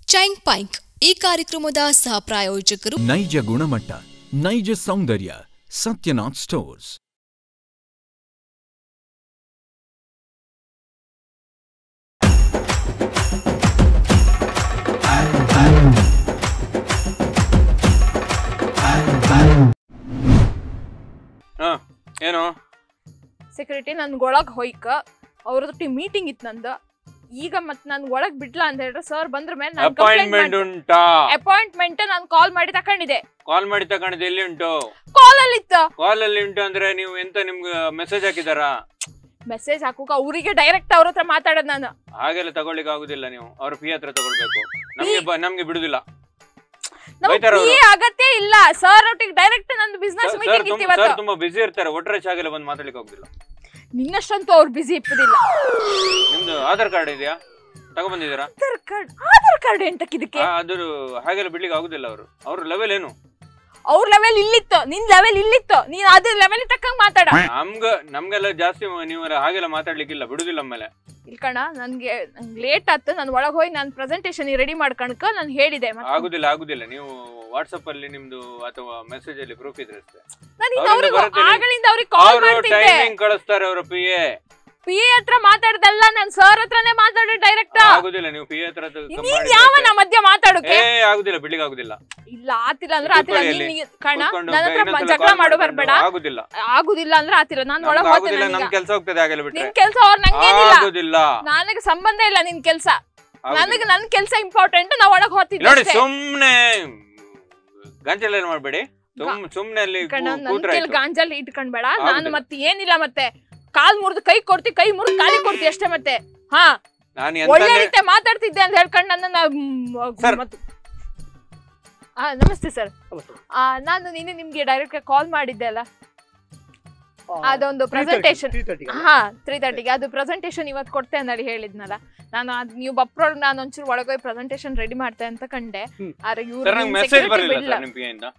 Chain ಪೈಂಕ್ ಈ ಕಾರ್ಯಕ್ರಮದ ಸಹ ಪ್ರಾಯೋಜಕರು ನೈಜ ಗುಣಮಟ್ಟ ನೈಜ ಸೌಂದರ್ಯ ಸತ್ಯನಾಥ್ ಸ್ಟೋರ್ಸ್ ಹಾ ಏನು ಸೆಕ್ಯೂರಿಟಿ ನನ್ಗೆ ಒಳಗೆ ಹೋಯ್ಕ ಅವ್ರದೊಟ್ಟಿ ಮೀಟಿಂಗ್ ಇತ್ತು ನಂದು ಈಗ ಮತ್ ನನ್ ಒಳಗ್ ಬಿಡ್ಲಾ ಅಂತ ಹೇಳ್ರೆ ಸರ್ ಬಂದ್ರ ಮೇಲೆ ನಾನು ಅಪಾಯಿಂಟ್ಮೆಂಟ್ ಉಂಟಾ ಅಪಾಯಿಂಟ್ಮೆಂಟ್ ನಾನು ಕಾಲ್ ಮಾಡಿ ತಕೊಂಡಿದೆ ಕಾಲ್ ಮಾಡಿ ತಗೊಂಡಿದ್ದು ಎಲ್ಲಿ ಉಂಟು ಕಾಲ್ ಅಲ್ಲಿ ಇತ್ತು ಕಾಲ್ ಅಲ್ಲಿ ಉಂಟು ಅಂದ್ರೆ ನೀವು ಎಂತ ನಿಮ್ಗೆ ಮೆಸೇಜ್ ಹಾಕಿದಾರಾ ಮೆಸೇಜ್ ಹಾಕುಕ ಅವರಿಗೆ ಡೈರೆಕ್ಟ್ ಅವ್ರ ಹತ್ರ ಮಾತಾಡೋದು ನಾನು ಹಾಗೆಲ್ಲ ತಗೊಳ್ಳಿಕ್ಕೆ ಆಗುದಿಲ್ಲ ನೀವು ಅವ್ರ ಪಿ ಹತ್ರ ತಗೊಳ್ಬೇಕು ನಮ್ಗೆ ಬ- ನಮ್ಗೆ ಬಿಡುದಿಲ್ಲ ನಮ್ಗೆ ಬೈತಾರ ಅವ್ರು. PA ಅಗತ್ಯ ಇಲ್ಲ ಸರ್ ಒಟ್ಟಿಗೆ ಡೈರೆಕ್ಟ್ ನಂದು ಬಿಸ್ನೆಸ್ ಸರ್ ಮೀಟಿಂಗ್ ಇತ್ತು ತುಂಬ- ಇವತ್ತು ಸರ್ ತುಂಬಾ ಬಿಸಿ ಇರ್ತಾರೆ ಒಟ್ಟರೆ ಚಾಗೆಲ್ಲ ಬಂದು ಮಾತಾಡ್ಲಿಕ್ಕೆ ಆಗುದಿಲ್ಲ ನಿನ್ನಷ್ಟಂತೂ ಅವ್ರು ಬಿಸಿ ಇಪ್ಪದಿಲ್ಲ ನಿಮ್ದು ಆಧಾರ್ ಕಾರ್ಡ್ ಇದೆಯಾ ತಗೊಬಂದಿದ್ದೀರಾ ಆಧಾರ್ ಕಾರ್ಡ್ ಆಧಾರ್ ಕಾರ್ಡ್ ಎಂತಕ್ಕೆ ಇದಕ್ಕೆ ಅದು ಹಾಗೆಲ್ಲ ಬಿಡ್ಲಿಕ್ಕೆ ಆಗುದಿಲ್ಲ ಅವರು ಅವ್ರ ಲೆವೆಲ್ ಏನು ಅವ್ರ ಲೆವೆಲ್ ಇಲ್ಲಿತ್ತು ನಿನ್ ಲೆವೆಲ್ ಇಲ್ಲಿತ್ತು ನೀನ್ ಅದ್ರ ಲೆವೆಲ್ ತಕ್ಕಂಗ್ ಮಾತಾಡ ನಮ್ಗ ನಮ್ಗೆಲ್ಲ ಜಾಸ್ತಿ ನೀವೆಲ್ಲ ಹಾಗೆಲ್ಲ ಮಾತಾಡ್ಲಿಕ್ಕಿಲ್ಲ ಬಿಡುದಿಲ್ಲ ಆಮೇಲೆ ಇಲ್ಕಣ ನನ್ಗೆ ನಂಗೆ ಲೇಟ್ ಆಯ್ತು ನಾನು ಒಳಗೆ ಹೋಗಿ ನಾನು ಪ್ರೆಸೆಂಟೇಷನ್ ರೆಡಿ ಮಾಡ್ಕಣಕ ನಾನು ಹೇಳಿದೆ ಮತ್ತೆ ಆಗುದಿಲ್ಲ ಆಗುದಿಲ್ಲ ನೀವು ವಾಟ್ಸಪ್ ಅಲ್ಲಿ ನಿಮ್ದು ಅಥವಾ ಮೆಸೇಜ್ ಅಲ್ಲಿ ಪ್ರೂಫ್ ಇದ್ರೆ ಅಷ್ಟೇ ನಾನು ಇನ್ನು ಅವ್ರಿಂದ ಅವ್ರಿಗೆ ಬರುತ್ತೆ. ಆಗಳಿಂದ ಅವ್ರಿಗೆ ಕಾಲ್ ಅವರು ಮಾಡ್ತಿದ್ದೆ ಟೈಮಿಂಗ್ ಕಳಿಸ್ತಾರೆ ಅವರ ಪಿ ಎ ಪಿ ಎ ಹತ್ರ ಮಾತಾಡ್ದಲ್ಲ ನಾನು ಸರ್ ಹತ್ರನೇ ಮಾತಾಡಿ ಡೈರೆಕ್ಟ್ ಆಗುದಿಲ್ಲ ನೀವು ಪಿ ಎ ಹತ್ರ ತ- ನೀನ್ ಮಾಡಿ ಯಾವ ಆಯ್ತು. ನಾ ಮಧ್ಯ ಮಾತಾಡೋಕೆ ಏ ಆಗುದಿಲ್ಲ ಬಿಡ್ಲಿಕ್ಕೆ ಆಗುದಿಲ್ಲ ಇಲ್ಲ ಆತಿಲ್ಲ ಅಂದ್ರೆ ಆತಿಲ್ಲ ಕೂತ್ಕೊಳ್ಳಿ ನೀನ್ ನೀನ್- ಕಣ ಕೂತ್ಕೊಂಡು ನನ್ನ ಹತ್ರ ಇನ್ನೊಂದ್ಸಲ ಜಗಳ call ಮಾಡೋ ಮಾಡ್ಕೊಂಡು ಬರ್ಬೇಡ ಆಗುದಿಲ್ಲ ಆಗುದಿಲ್ಲ ಅಂದ್ರೆ ಆತಿಲ್ಲ ನಾನು ನಮ್ಗೆ ಒಳಗೆ ಆಗುದಿಲ್ಲ ಹೋಗ್ತೀನಿ ನಮ್ ಕೆಲಸ ಹೋಗ್ತದೆ ಹಾಗೆಲ್ಲ ಬಿಟ್ರೆ ನಿನ್ ಕೆಲ್ಸ ಅವ್ರ ನಂಗೇನಿಲ್ಲ ಆಗುದಿಲ್ಲ ನನಗೆ ಸಂಬಂಧ ಇಲ್ಲ ನಿನ್ ಕೆಲ್ಸ ಆಗುದಿಲ್ಲ. ನನಗೆ ನನ್ ಕೆಲ್ಸ ಇಂಪಾರ್ಟೆಂಟ್ ನಾ ಒಳಗ್ ಹೋಗ್ತಿದ್ದೆ ನೋಡಿ ಅಷ್ಟೇ. ಸುಮ್ನೆ ಗಂಟೆಲ್ಲ ಏನ್ ಮಾಡ್ಬೇಡಿ ಸುಮ್ ಸುಮ್ನೆ ಅಲ್ಲಿ ಕಣ ಕೂ- ನನ್ ಕೂತ್ರೆ ಕೆಲ್ ಆಯ್ತು. ಗಾಂಜಲ್ ಇಟ್ಕೊಂಡ್ಬೇಡ ನಾನು ಆಗುದಿಲ್ಲ. ಮತ್ತೆ ಏನಿಲ್ಲ ಮತ್ತೆ ಕಾಲ್ ಮುರಿದು ಕೈ ಕೊಡ್ತಿ ಕೈ ಮುರಿದು ಕಾಲಿ ಕೊಡ್ತಿ ಅಷ್ಟೇ ಮತ್ತೆ ಹಾ ನಾನು ಒಳ್ಳೆ ಎಂತ ರೀತಿ ಮಾತಾಡ್ತಿದ್ದೆ ಅಂತ ಹೇಳ್ಕೊಂಡು ನನ್ನ Sir. ಆ ನಮಸ್ತೆ ಸರ್ ನಾನು ನಿನ್ನೆ ನಿಮ್ಗೆ ಡೈರೆಕ್ಟ್ ಕಾಲ್ ಮಾಡಿದ್ದೆ ಅಲ್ಲ ಅದೊಂದು ಪ್ರೆಸೆಂಟೇಷನ್ ಹಾ ತ್ರೀ ತರ್ಟಿಗೆ ಅದು ಪ್ರೆಸೆಂಟೇಷನ್ ಇವತ್ತು ಕೊಡ್ತೆ ಅಂತ ಹೇಳಿದ್ನಲ್ಲ ನಾನು ಅದು ನೀವು ಬಪ್ರೊಳಗೆ ನಾನು ಒಂಚೂರು ಒಳಗೋಗಿ ಪ್ರೆಸೆಂಟೇಷನ್ ರೆಡಿ ಮಾಡ್ತೆ ಅಂತ ಕಂಡೆ ಹ್ಮ್. ಆದ್ರೆ ಸರ್ ನಂಗೆ ಮೆಸೇಜ್ ಇವ್ರು ಬರಲಿಲ್ಲ ಬಿಡ್ಲ ಸರ್ ನಿಮ್ ಪಿ ಇಂದ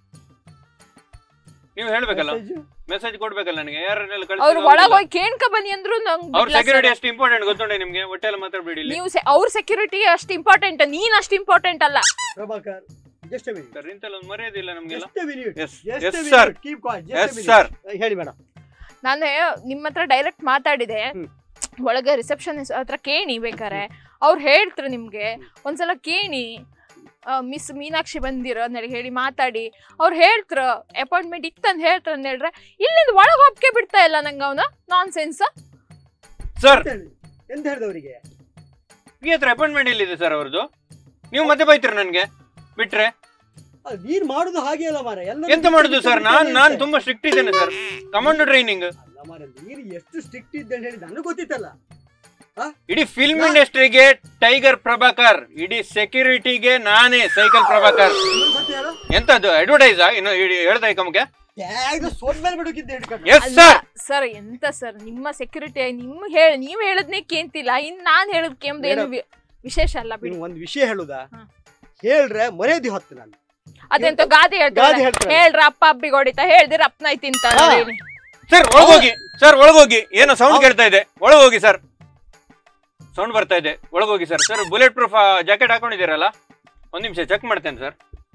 ನೀವು ಹೇಳ್ಬೇಕಲ್ಲ ಮೆಸೇಜ್ ಕೊಡ್ಬೇಕಲ್ಲ ನನಗೆ ಯಾರನ್ನೆಲ್ಲ ಅವ್ರು ಕಳಿಸಿ ಒಳಗೆ ಹೋಗಿ ಕೇಳ್ಕ ಬನ್ನಿ ಅಂದ್ರು ನಂಗೆ ಅವ್ರ ಸೆಕ್ಯೂರಿಟಿ ಅಷ್ಟು ಇಂಪಾರ್ಟೆಂಟ್ ಗೊತ್ತುಂಟೆ ನಿಮ್ಗೆ ಒಟ್ಟೆಲ್ಲ ಮಾತಾಡ್ಬೇಡಿ ಇಲ್ಲಿ ನೀವು se- ಅವ್ರ ಸೆಕ್ಯೂರಿಟಿ ಅಷ್ಟು ಇಂಪಾರ್ಟೆಂಟ್ ನೀನ್ ಅಷ್ಟು ಇಂಪಾರ್ಟೆಂಟ್ ಅಲ್ಲ Prabhakar just a minute sir ಇಂತೆಲ್ಲ ಒಂದು ಮರ್ಯಾದಿಲ್ಲ ನಮ್ಗೆಲ್ಲ just a minute yes just yes a sir minute keep quiet yes just a sir ಹೇಳಿ ಮೇಡಮ್ ನಾನು ನಿಮ್ಮ ಹತ್ರ ಡೈರೆಕ್ಟ್ ಮಾತಾಡಿದೆ ಹ್ಮ್. ಒಳಗೆ ರಿಸೆಪ್ಷನ್ ಹತ್ರ ಕೇಣಿ ಬೇಕಾರೆ ಅವ್ರು ಹೇಳ್ತಾರೆ ನಿಮ್ಗೆ ಒಂದ್ಸಲ ಕೇಣಿ ಮಿಸ್ ಮೀನಾಕ್ಷಿ ಬಂದಿರೋ ಅಂತ ಹೇಳಿ ಮಾತಾಡಿ ಅವ್ರು ಹೇಳ್ತಾರ ಅಪಾಯಿಂಟ್ಮೆಂಟ್ ಇತ್ತಂತ ಹೇಳ್ತಾರ ಅಂತ ಹೇಳ್ರೆ ಇಲ್ಲಿಂದ ಒಳಗೆ ಒಪ್ಕೆ ಬಿಡ್ತಾ ಇಲ್ಲ ನಂಗೆ ಅವನ ನಾನ್ ಸೆನ್ಸ್ ಸರ್ ಎಂತ ಹೇಳಿದವರಿಗೆ ಪಿ ಹತ್ರ ಅಪಾಯಿಂಟ್ಮೆಂಟ್ ಎಲ್ಲಿದೆ ಸರ್ ಅವ್ರದ್ದು ನೀವು ಮತ್ತೆ ಬೈತೀರ ನನ್ಗೆ ಬಿಟ್ರೆ ನೀನ್ ಮಾಡುದು ಹಾಗೆ ಅಲ್ಲ ಮಾರ ಎಲ್ಲ ಎಂತ ಮಾಡುದು ಸರ್ ನಾನ್ ನಾನ್ ತುಂಬಾ ಸ್ಟ್ರಿಕ್ಟ್ ಇದ್ದೇನೆ ಸರ್ ಕಮಾಂಡೋ ಟ್ರೈನಿಂಗ್ ಅಲ್ಲ ಮಾರ ನೀನು ಎಷ್ಟು ಸ್ಟ್ರಿಕ್ಟ್ ಇದ್ದೆ ಅಂತ ಹೇಳಿ ನನಗೆ ಗೊತ್ತಿತ್ತಲ್ಲ ಇಡೀ ಫಿಲ್ಮ್ ಇಂಡಸ್ಟ್ರಿಗೆ ಟೈಗರ್ ಪ್ರಭಾಕರ್ ಇಡೀ ಸೆಕ್ಯೂರಿಟಿಗೆ ನಾನೇ ಸೈಕಲ್ ಪ್ರಭಾಕರ್ ಇನ್ನೊಂದ್ ಸತಿ ಹೇಳು ಎಂತದ್ದು ಅಡ್ವರ್ಟೈಸಾ ಇನ್ನು ಹೇಳ್ತಾ ಕಮ್ಗೆ ಟ್ಯಾಗ್ ಸೋಟ್ ಮೇಲೆ ಬಿಡೋಕಿದ್ದೆ ಹಿಡ್ಕೊಂಡು ಎಸ್ ಅಲ್ಲ ಸರ್ ಸರ್ ಎಂತ ಸರ್ ನಿಮ್ಮ ಸೆಕ್ಯೂರಿಟಿ ನಿಮ್ ಹೇಳ ನೀವ್ ಹೇಳದ್ನೇ ಕೇಂತಿಲ್ಲ ಇನ್ ನಾನ್ ಹೇಳದ್ ಕೇಮ್ದು ಏನು ವಿ- ವಿಶೇಷ ಅಲ್ಲ ಬಿಡಿ ನೀನು ಒಂದ್ ವಿಷಯ ಹೇಳುದಾ ಹಾ. ಹೇಳ್ರೆ ಮರ್ಯಾದೆ ಹೊತ್ತು ನಾನು ಅದೆಂತ ಗಾದೆ ಗಾದೆ ಹೇಳ್ತಾರೆ ಹೇಳ್ತಾರೆ ಹೇಳ್ರ ಅಪ್ಪ ಅಬ್ಬಿಗೆ ಹೊಡಿತಾ ಹೇಳ್ದಿರ ಅಪ್ಪನ ತಿಂತ ಹಾ. ಸರ್ ಒಳಗೋಗಿ ಸರ್ ಒಳಗೋಗಿ ಏನೋ ಸೌಂಡ್ ಕೇಳ್ತಾ ಇದೆ ಒಳಗೋಗಿ ಸರ್ ಸೌಂಡ್ ಬರ್ತಾ ಇದೆ ಒಳಗೋಗಿ sir sir bullet proof jacket ಹಾಕೊಂಡಿದ್ದೀರಲ್ಲ ಒಂದ್ ನಿಮಿಷ ಚೆಕ್ ಮಾಡ್ತೇನೆ ಸರ್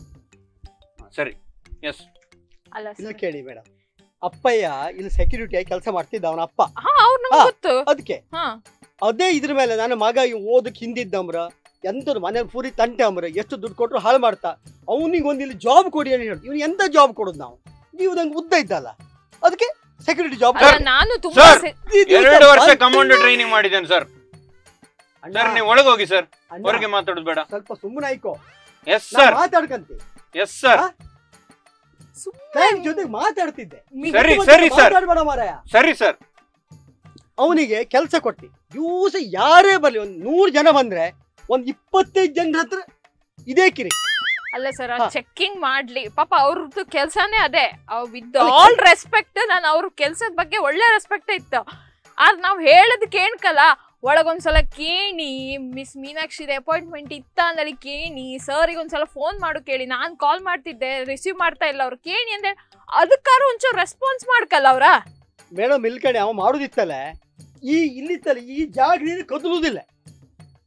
ಸರಿ ಎಸ್ ಅಲ್ಲ ಇಲ್ಲ sir. ಕೇಳಿ ಮೇಡಮ್ ಅಪ್ಪಯ್ಯ ಇಲ್ಲಿ ಸೆಕ್ಯೂರಿಟಿ ಆಗಿ ಕೆಲಸ ಮಾಡ್ತಿದ್ದ ಅವನ ಅಪ್ಪ ಹಾ ಅವ್ರು ನಂಗೆ ಹಾ. ಗೊತ್ತು ಅದಕ್ಕೆ ಹಾ ಅದೇ ಇದ್ರ ಮೇಲೆ ನನ್ನ ಮಗ ಇವ್ ಓದಕ್ ಹಿಂದಿದ್ದಮ್ರ ಎಂತದು ಮನೇಲಿ ಪೂರಿ ತಂಟೆ ಅಮ್ರ ಎಷ್ಟು ದುಡ್ಡು ಕೊಟ್ರು ಹಾಳು ಮಾಡ್ತಾ ಅವನಿಗೆ ಒಂದು ಇಲ್ಲಿ ಜಾಬ್ ಕೊಡಿ ಅಂತ ಹೇಳಿ ಇವ್ನು ಎಂತ ಜಾಬ್ ಕೊಡೋದು ನಾವು ನೀವು ನಂಗೆ ಉದ್ದ ಇದ್ದಲ್ಲ ಅದಕ್ಕೆ ಸೆಕ್ಯೂರಿಟಿ ಜಾಬ್ ಅಲ್ಲ ನಾನು ತುಂಬಾ Sir. se- ಎರಡು ವರ್ಷ ಕಮಾಂಡೋ ಟ್ರೈನಿಂಗ್ ಮಾಡಿದ್ದೇನೆ ಸರ್ ಸರ್ ನೀವು ಒಳಗೋಗಿ ಸರ್ ಹೊರಗೆ ಮಾತಾಡೋದು ಬೇಡ ಸ್ವಲ್ಪ ಸುಮ್ಮನೆ ಆಯ್ಕೋ ಎಸ್ ಸರ್ ಮಾತಾಡ್ಕಂತೆ ಎಸ್ ಸರ್ ಸುಮ್ನೆ ಟೈಮ್ ಜೊತೆಗೆ ಮಾತಾಡ್ತಿದ್ದೆ ಮಿ- ಸರಿ, ಮತ್ತೆ ಸರಿ, sir. ಮಾತಾಡ್ಬೇಡ ಮಾರಾಯ ಸರಿ ಸರ್ ಅವನಿಗೆ ಕೆಲಸ ಕೊಟ್ಟಿ ದಿವಸ ಯಾರೇ ಬರ್ಲಿ ಒಂದ್ ನೂರ್ ಜನ ಬಂದ್ರೆ ಒಂದ್ ಇಪ್ಪತ್ತೈದು ಜನರ ಹತ್ರ ಇದೇ ಕಿರಿ ಅಲ್ಲ ಸರ್ ಹಾ. ಚೆಕಿಂಗ್ ಮಾಡ್ಲಿ ಪಾಪ ಅವ್ರದ್ದು ಕೆಲ್ಸಾನೇ ಅದೇ ವಿತ್ ಅಲ್ಲ, ಆಲ್ ರೆಸ್ಪೆಕ್ಟ್ ನಾನು ಅವ್ರ ಕೆಲ್ಸದ ಬಗ್ಗೆ ಒಳ್ಳೆ ರೆಸ್ಪೆಕ್ಟ್ ಇತ್ತು ಆದ್ರೆ ನಾವ್ ಹೇಳದ್ ಕೇಳ್ಕಲ್ಲ ಒಳಗೊಂದ್ಸಲ ಕೇಣಿ ಮಿಸ್ ಮೀನಾಕ್ಷಿದ ಅಪಾಯಿಂಟ್ಮೆಂಟ್ ಇತ್ತ ಅಂದಲ್ಲಿ ಕೇಣಿ ಸರ್ಗೆ ಒಂದ್ಸಲ ಫೋನ್ ಮಾಡು ಕೇಳಿ ನಾನ್ ಕಾಲ್ ಮಾಡ್ತಿದ್ದೆ ರಿಸೀವ್ ಮಾಡ್ತಾ ಇಲ್ಲ ಅವ್ರು ಕೇಣಿ ಅಂದ್ರೆ ಅದಕ್ಕಾರ ಒಂಚೂರು ರೆಸ್ಪಾನ್ಸ್ ಮಾಡ್ಕಲ್ಲ ಅವ್ರ ಮೇಡಮ್ ಇಲ್ಕಡೆ ಅವ ಮಾಡುದಿತ್ತಲ್ಲ ಈ ಇಲ್ಲಿತ್ತಲ್ಲ ಈ ಜಾಗದಿಂದ ಕದಲುವುದಿಲ್ಲ ಹಾ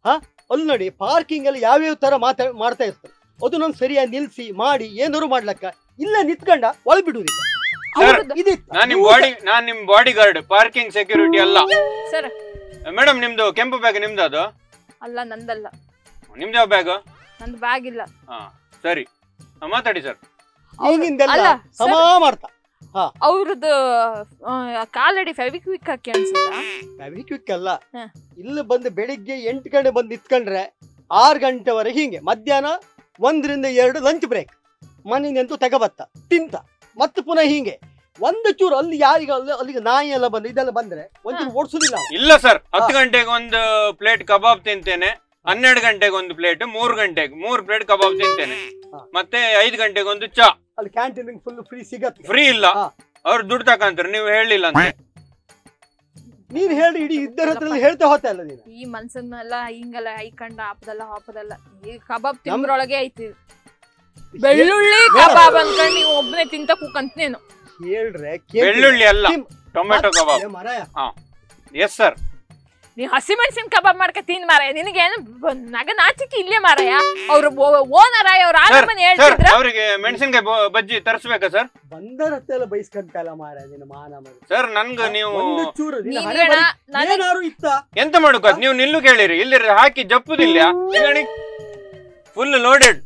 ಅಲ್ಲಿ ನೋಡಿ ಪಾರ್ಕಿಂಗ್ ಅಲ್ಲಿ ಯಾವ್ಯಾವ ತರ ಮಾತಾ ಮಾಡ್ತಾ ಇರ್ತಾರೆ ಅದು ನಮ್ ಸರಿಯಾಗಿ ನಿಲ್ಸಿ ಮಾಡಿ ಏನಾದ್ರು ಮಾಡ್ಲಕ್ಕ ಇಲ್ಲ ನಿಂತ್ಕೊಂಡ ಒಳಗ್ ಬಿಡುವುದಿಲ್ಲ ಅವ್ರದ್ದು- ಇದಿತ್ತು ನಾನ್ ನಿಮ್ ಬಾಡಿ ನಾನ್ ನಿಮ್ ಬಾಡಿ ಗಾರ್ಡ್ ಪಾರ್ಕಿಂಗ್ ಸೆಕ್ಯೂರಿಟಿ ಅಲ್ಲ ಸರ್ ಮೇಡಮ್ ನಿಮ್ದು ಕೆಂಪು ಬ್ಯಾಗ್ ನಿಮ್ದು ಅದು ಅಲ್ಲ ನಂದಲ್ಲ ನಿಮ್ದು ಯಾವ ಬ್ಯಾಗ್ ನಂದು ಬ್ಯಾಗ್ ಇಲ್ಲ ಹಾ ಸರಿ ಹಾ, ಮಾತಾಡಿ ಸರ್ ಹಿಂಗಿಂದೆಲ್ಲ ಅಲ್ಲ, ಸಮ ಮಾಡ್ತಾ ಅವ್ರದ್ದು ಕಾಲಡಿ ಫೆವಿಕ್ವಿಕ್ ಹಾಕಿ ಅನ್ಸುತ್ತಾ ಕ್ವಿಕ್ ಅಲ್ಲ ಹ. ಇಲ್ಲಿ ಬಂದು ಬೆಳಿಗ್ಗೆ ಎಂಟು ಗಂಟೆ ಬಂದು ನಿಂತ್ಕೊಂಡ್ರೆ ಆರು ಗಂಟೆವರೆಗೆ ಹಿಂಗೆ ಮಧ್ಯಾಹ್ನ ಒಂದರಿಂದ ಎರಡು ಲಂಚ್ ಬ್ರೇಕ್ ಮನೆಯಿಂದಂತೂ ತೆಗಬತ್ತ ತಿಂತ ಮತ್ತೆ ಪುನಃ ಹಿಂಗೆ ಒಂದು ಚೂರು ಅಲ್ಲಿ ಯಾರಿಗ ಅಲ್ಲಿ ಅಲ್ಲಿಗೆ ನಾಯಿ ಎಲ್ಲ ಬಂದು ಇದೆಲ್ಲ ಬಂದ್ರೆ ಒಂಚೂರು ಓಡಿಸುದಿಲ್ಲ ನಾವು. ಇಲ್ಲ ಸರ್ ಹತ್ತು ಗಂಟೆಗೆ ಒಂದು ಪ್ಲೇಟ್ ಕಬಾಬ್ ತಿಂತೇನೆ ಹನ್ನೆರಡು ಗಂಟೆಗೆ ಒಂದು ಪ್ಲೇಟ್ ಮೂರು ಗಂಟೆಗೆ ಮೂರು ಪ್ಲೇಟ್ ಕಬಾಬ್ ತಿಂತೇನೆ ಹಾ. ಮತ್ತೆ ಐದು ಗಂಟೆಗೆ ಒಂದು ಚಾ ಅಲ್ಲಿ ಕ್ಯಾಂಟೀನ್ ಫುಲ್ ಫ್ರೀ ಸಿಗತ್ತೆ ಫ್ರೀ ಇಲ್ಲ ಹಾ. ಅವ್ರು ದುಡ್ಡು ತಕಂತಾರೆ ನೀವು ಹೇಳಿಲ್ಲ ಅಂತ ನೀನ್ ಹೇಳಿ ಇಡೀ ಇದ್ದರ ಹತ್ರ ಹೇಳ್ತಾ ಹೋತ ಅಲ್ಲ ನೀನು ಈ ಮನ್ಸನ್ನೆಲ್ಲ ಹಿಂಗಲ್ಲ ಐಕಂಡ ಆಪದಲ್ಲ ಹಾಪದಲ್ಲ ಈ ಕಬಾಬ್ ತಿಂದ್ರೊಳಗೆ ಐತಿ ಬೆಳ್ಳುಳ್ಳಿ ಕಬಾಬ್ ಅನ್ಕೊಂಡು ನೀವು ಒಬ್ಬನೇ ತಿಂತ ಕೂಕಂತ ನೀನು ಹೇಳ್ರೆ ಬೆಳ್ಳುಳ್ಳಿ ಅಲ್ಲ ತಿಮ್- ಟೊಮೆಟೊ ಕಬಾಬ್ ಮರಾಯ ಎಸ್ ಸರ್ ನೀ ಹಸಿಮೆಣಸಿನ ಕಬಾಬ್ ಮಾಡ್ಕ ತಿನ್ ಮಾರಾಯ ನಿನಗೇನು ಬ- ನಗ ನಾಚಿಕೆ ಇಲ್ಲೇ ಮಾರಾಯ ಅವ್ರ ಓನರ್ ಅವ್ರ ಸರ್ ಆನಮನೆ ಸರ್ ಹೇಳ್ತಿದ್ರ ಅವರಿಗೆ ಮೆಣಸಿನ್ಕಾಯಿ ಬ- ಬಜ್ಜಿ ತರಿಸ್ಬೇಕಾ ಸರ್ ಬಂದರ ಹತ್ರ ಎಲ್ಲ ಬೈಸ್ಕೊಂತಲ್ಲ ಮಾರಾಯ ನಿನ್ನ ಮಾನ ಮಗ ಸರ್ ನನ್ಗೆ ನೀವು ಒಂದು ಚೂರು ನಿನ್ನ ನೀನ್ ಹಣೆ ಹೇಳ, ಬರಿ ನನಗ್- ಏನಾರು ಇತ್ತ ಎಂತ ಮಾಡುಕ ನೀವು ನಿಲ್ಲು ಕೇಳಿರಿ ಇಲ್ಲಿ ಹಾಕಿ ಜಪ್ಪುದಿಲ್ಲ ಫುಲ್ ಲೋಡೆಡ್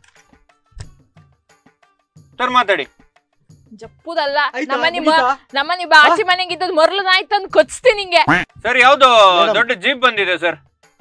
ಸರ್ ಮಾತಾಡಿ ಆಯ್ತಾ? ಜಪ್ಪುದಲ್ಲ ನಮ್ಮನಿ ಮುಗೀತಾ? ನಮ್ಮನಿ ಬಾಚಿ ಮನೆಗೆ ಇದ್ದದ್ ಮೊರ್ಲು ನಾಯಿ ತಂದು ಕೊಚ್ತೀನಿ ನಿಂಗೆ ಸರ್ ಯಾವ್ದೋ Madam. ದೊಡ್ಡ ಜೀಪ್ ಬಂದಿದೆ ಸರ್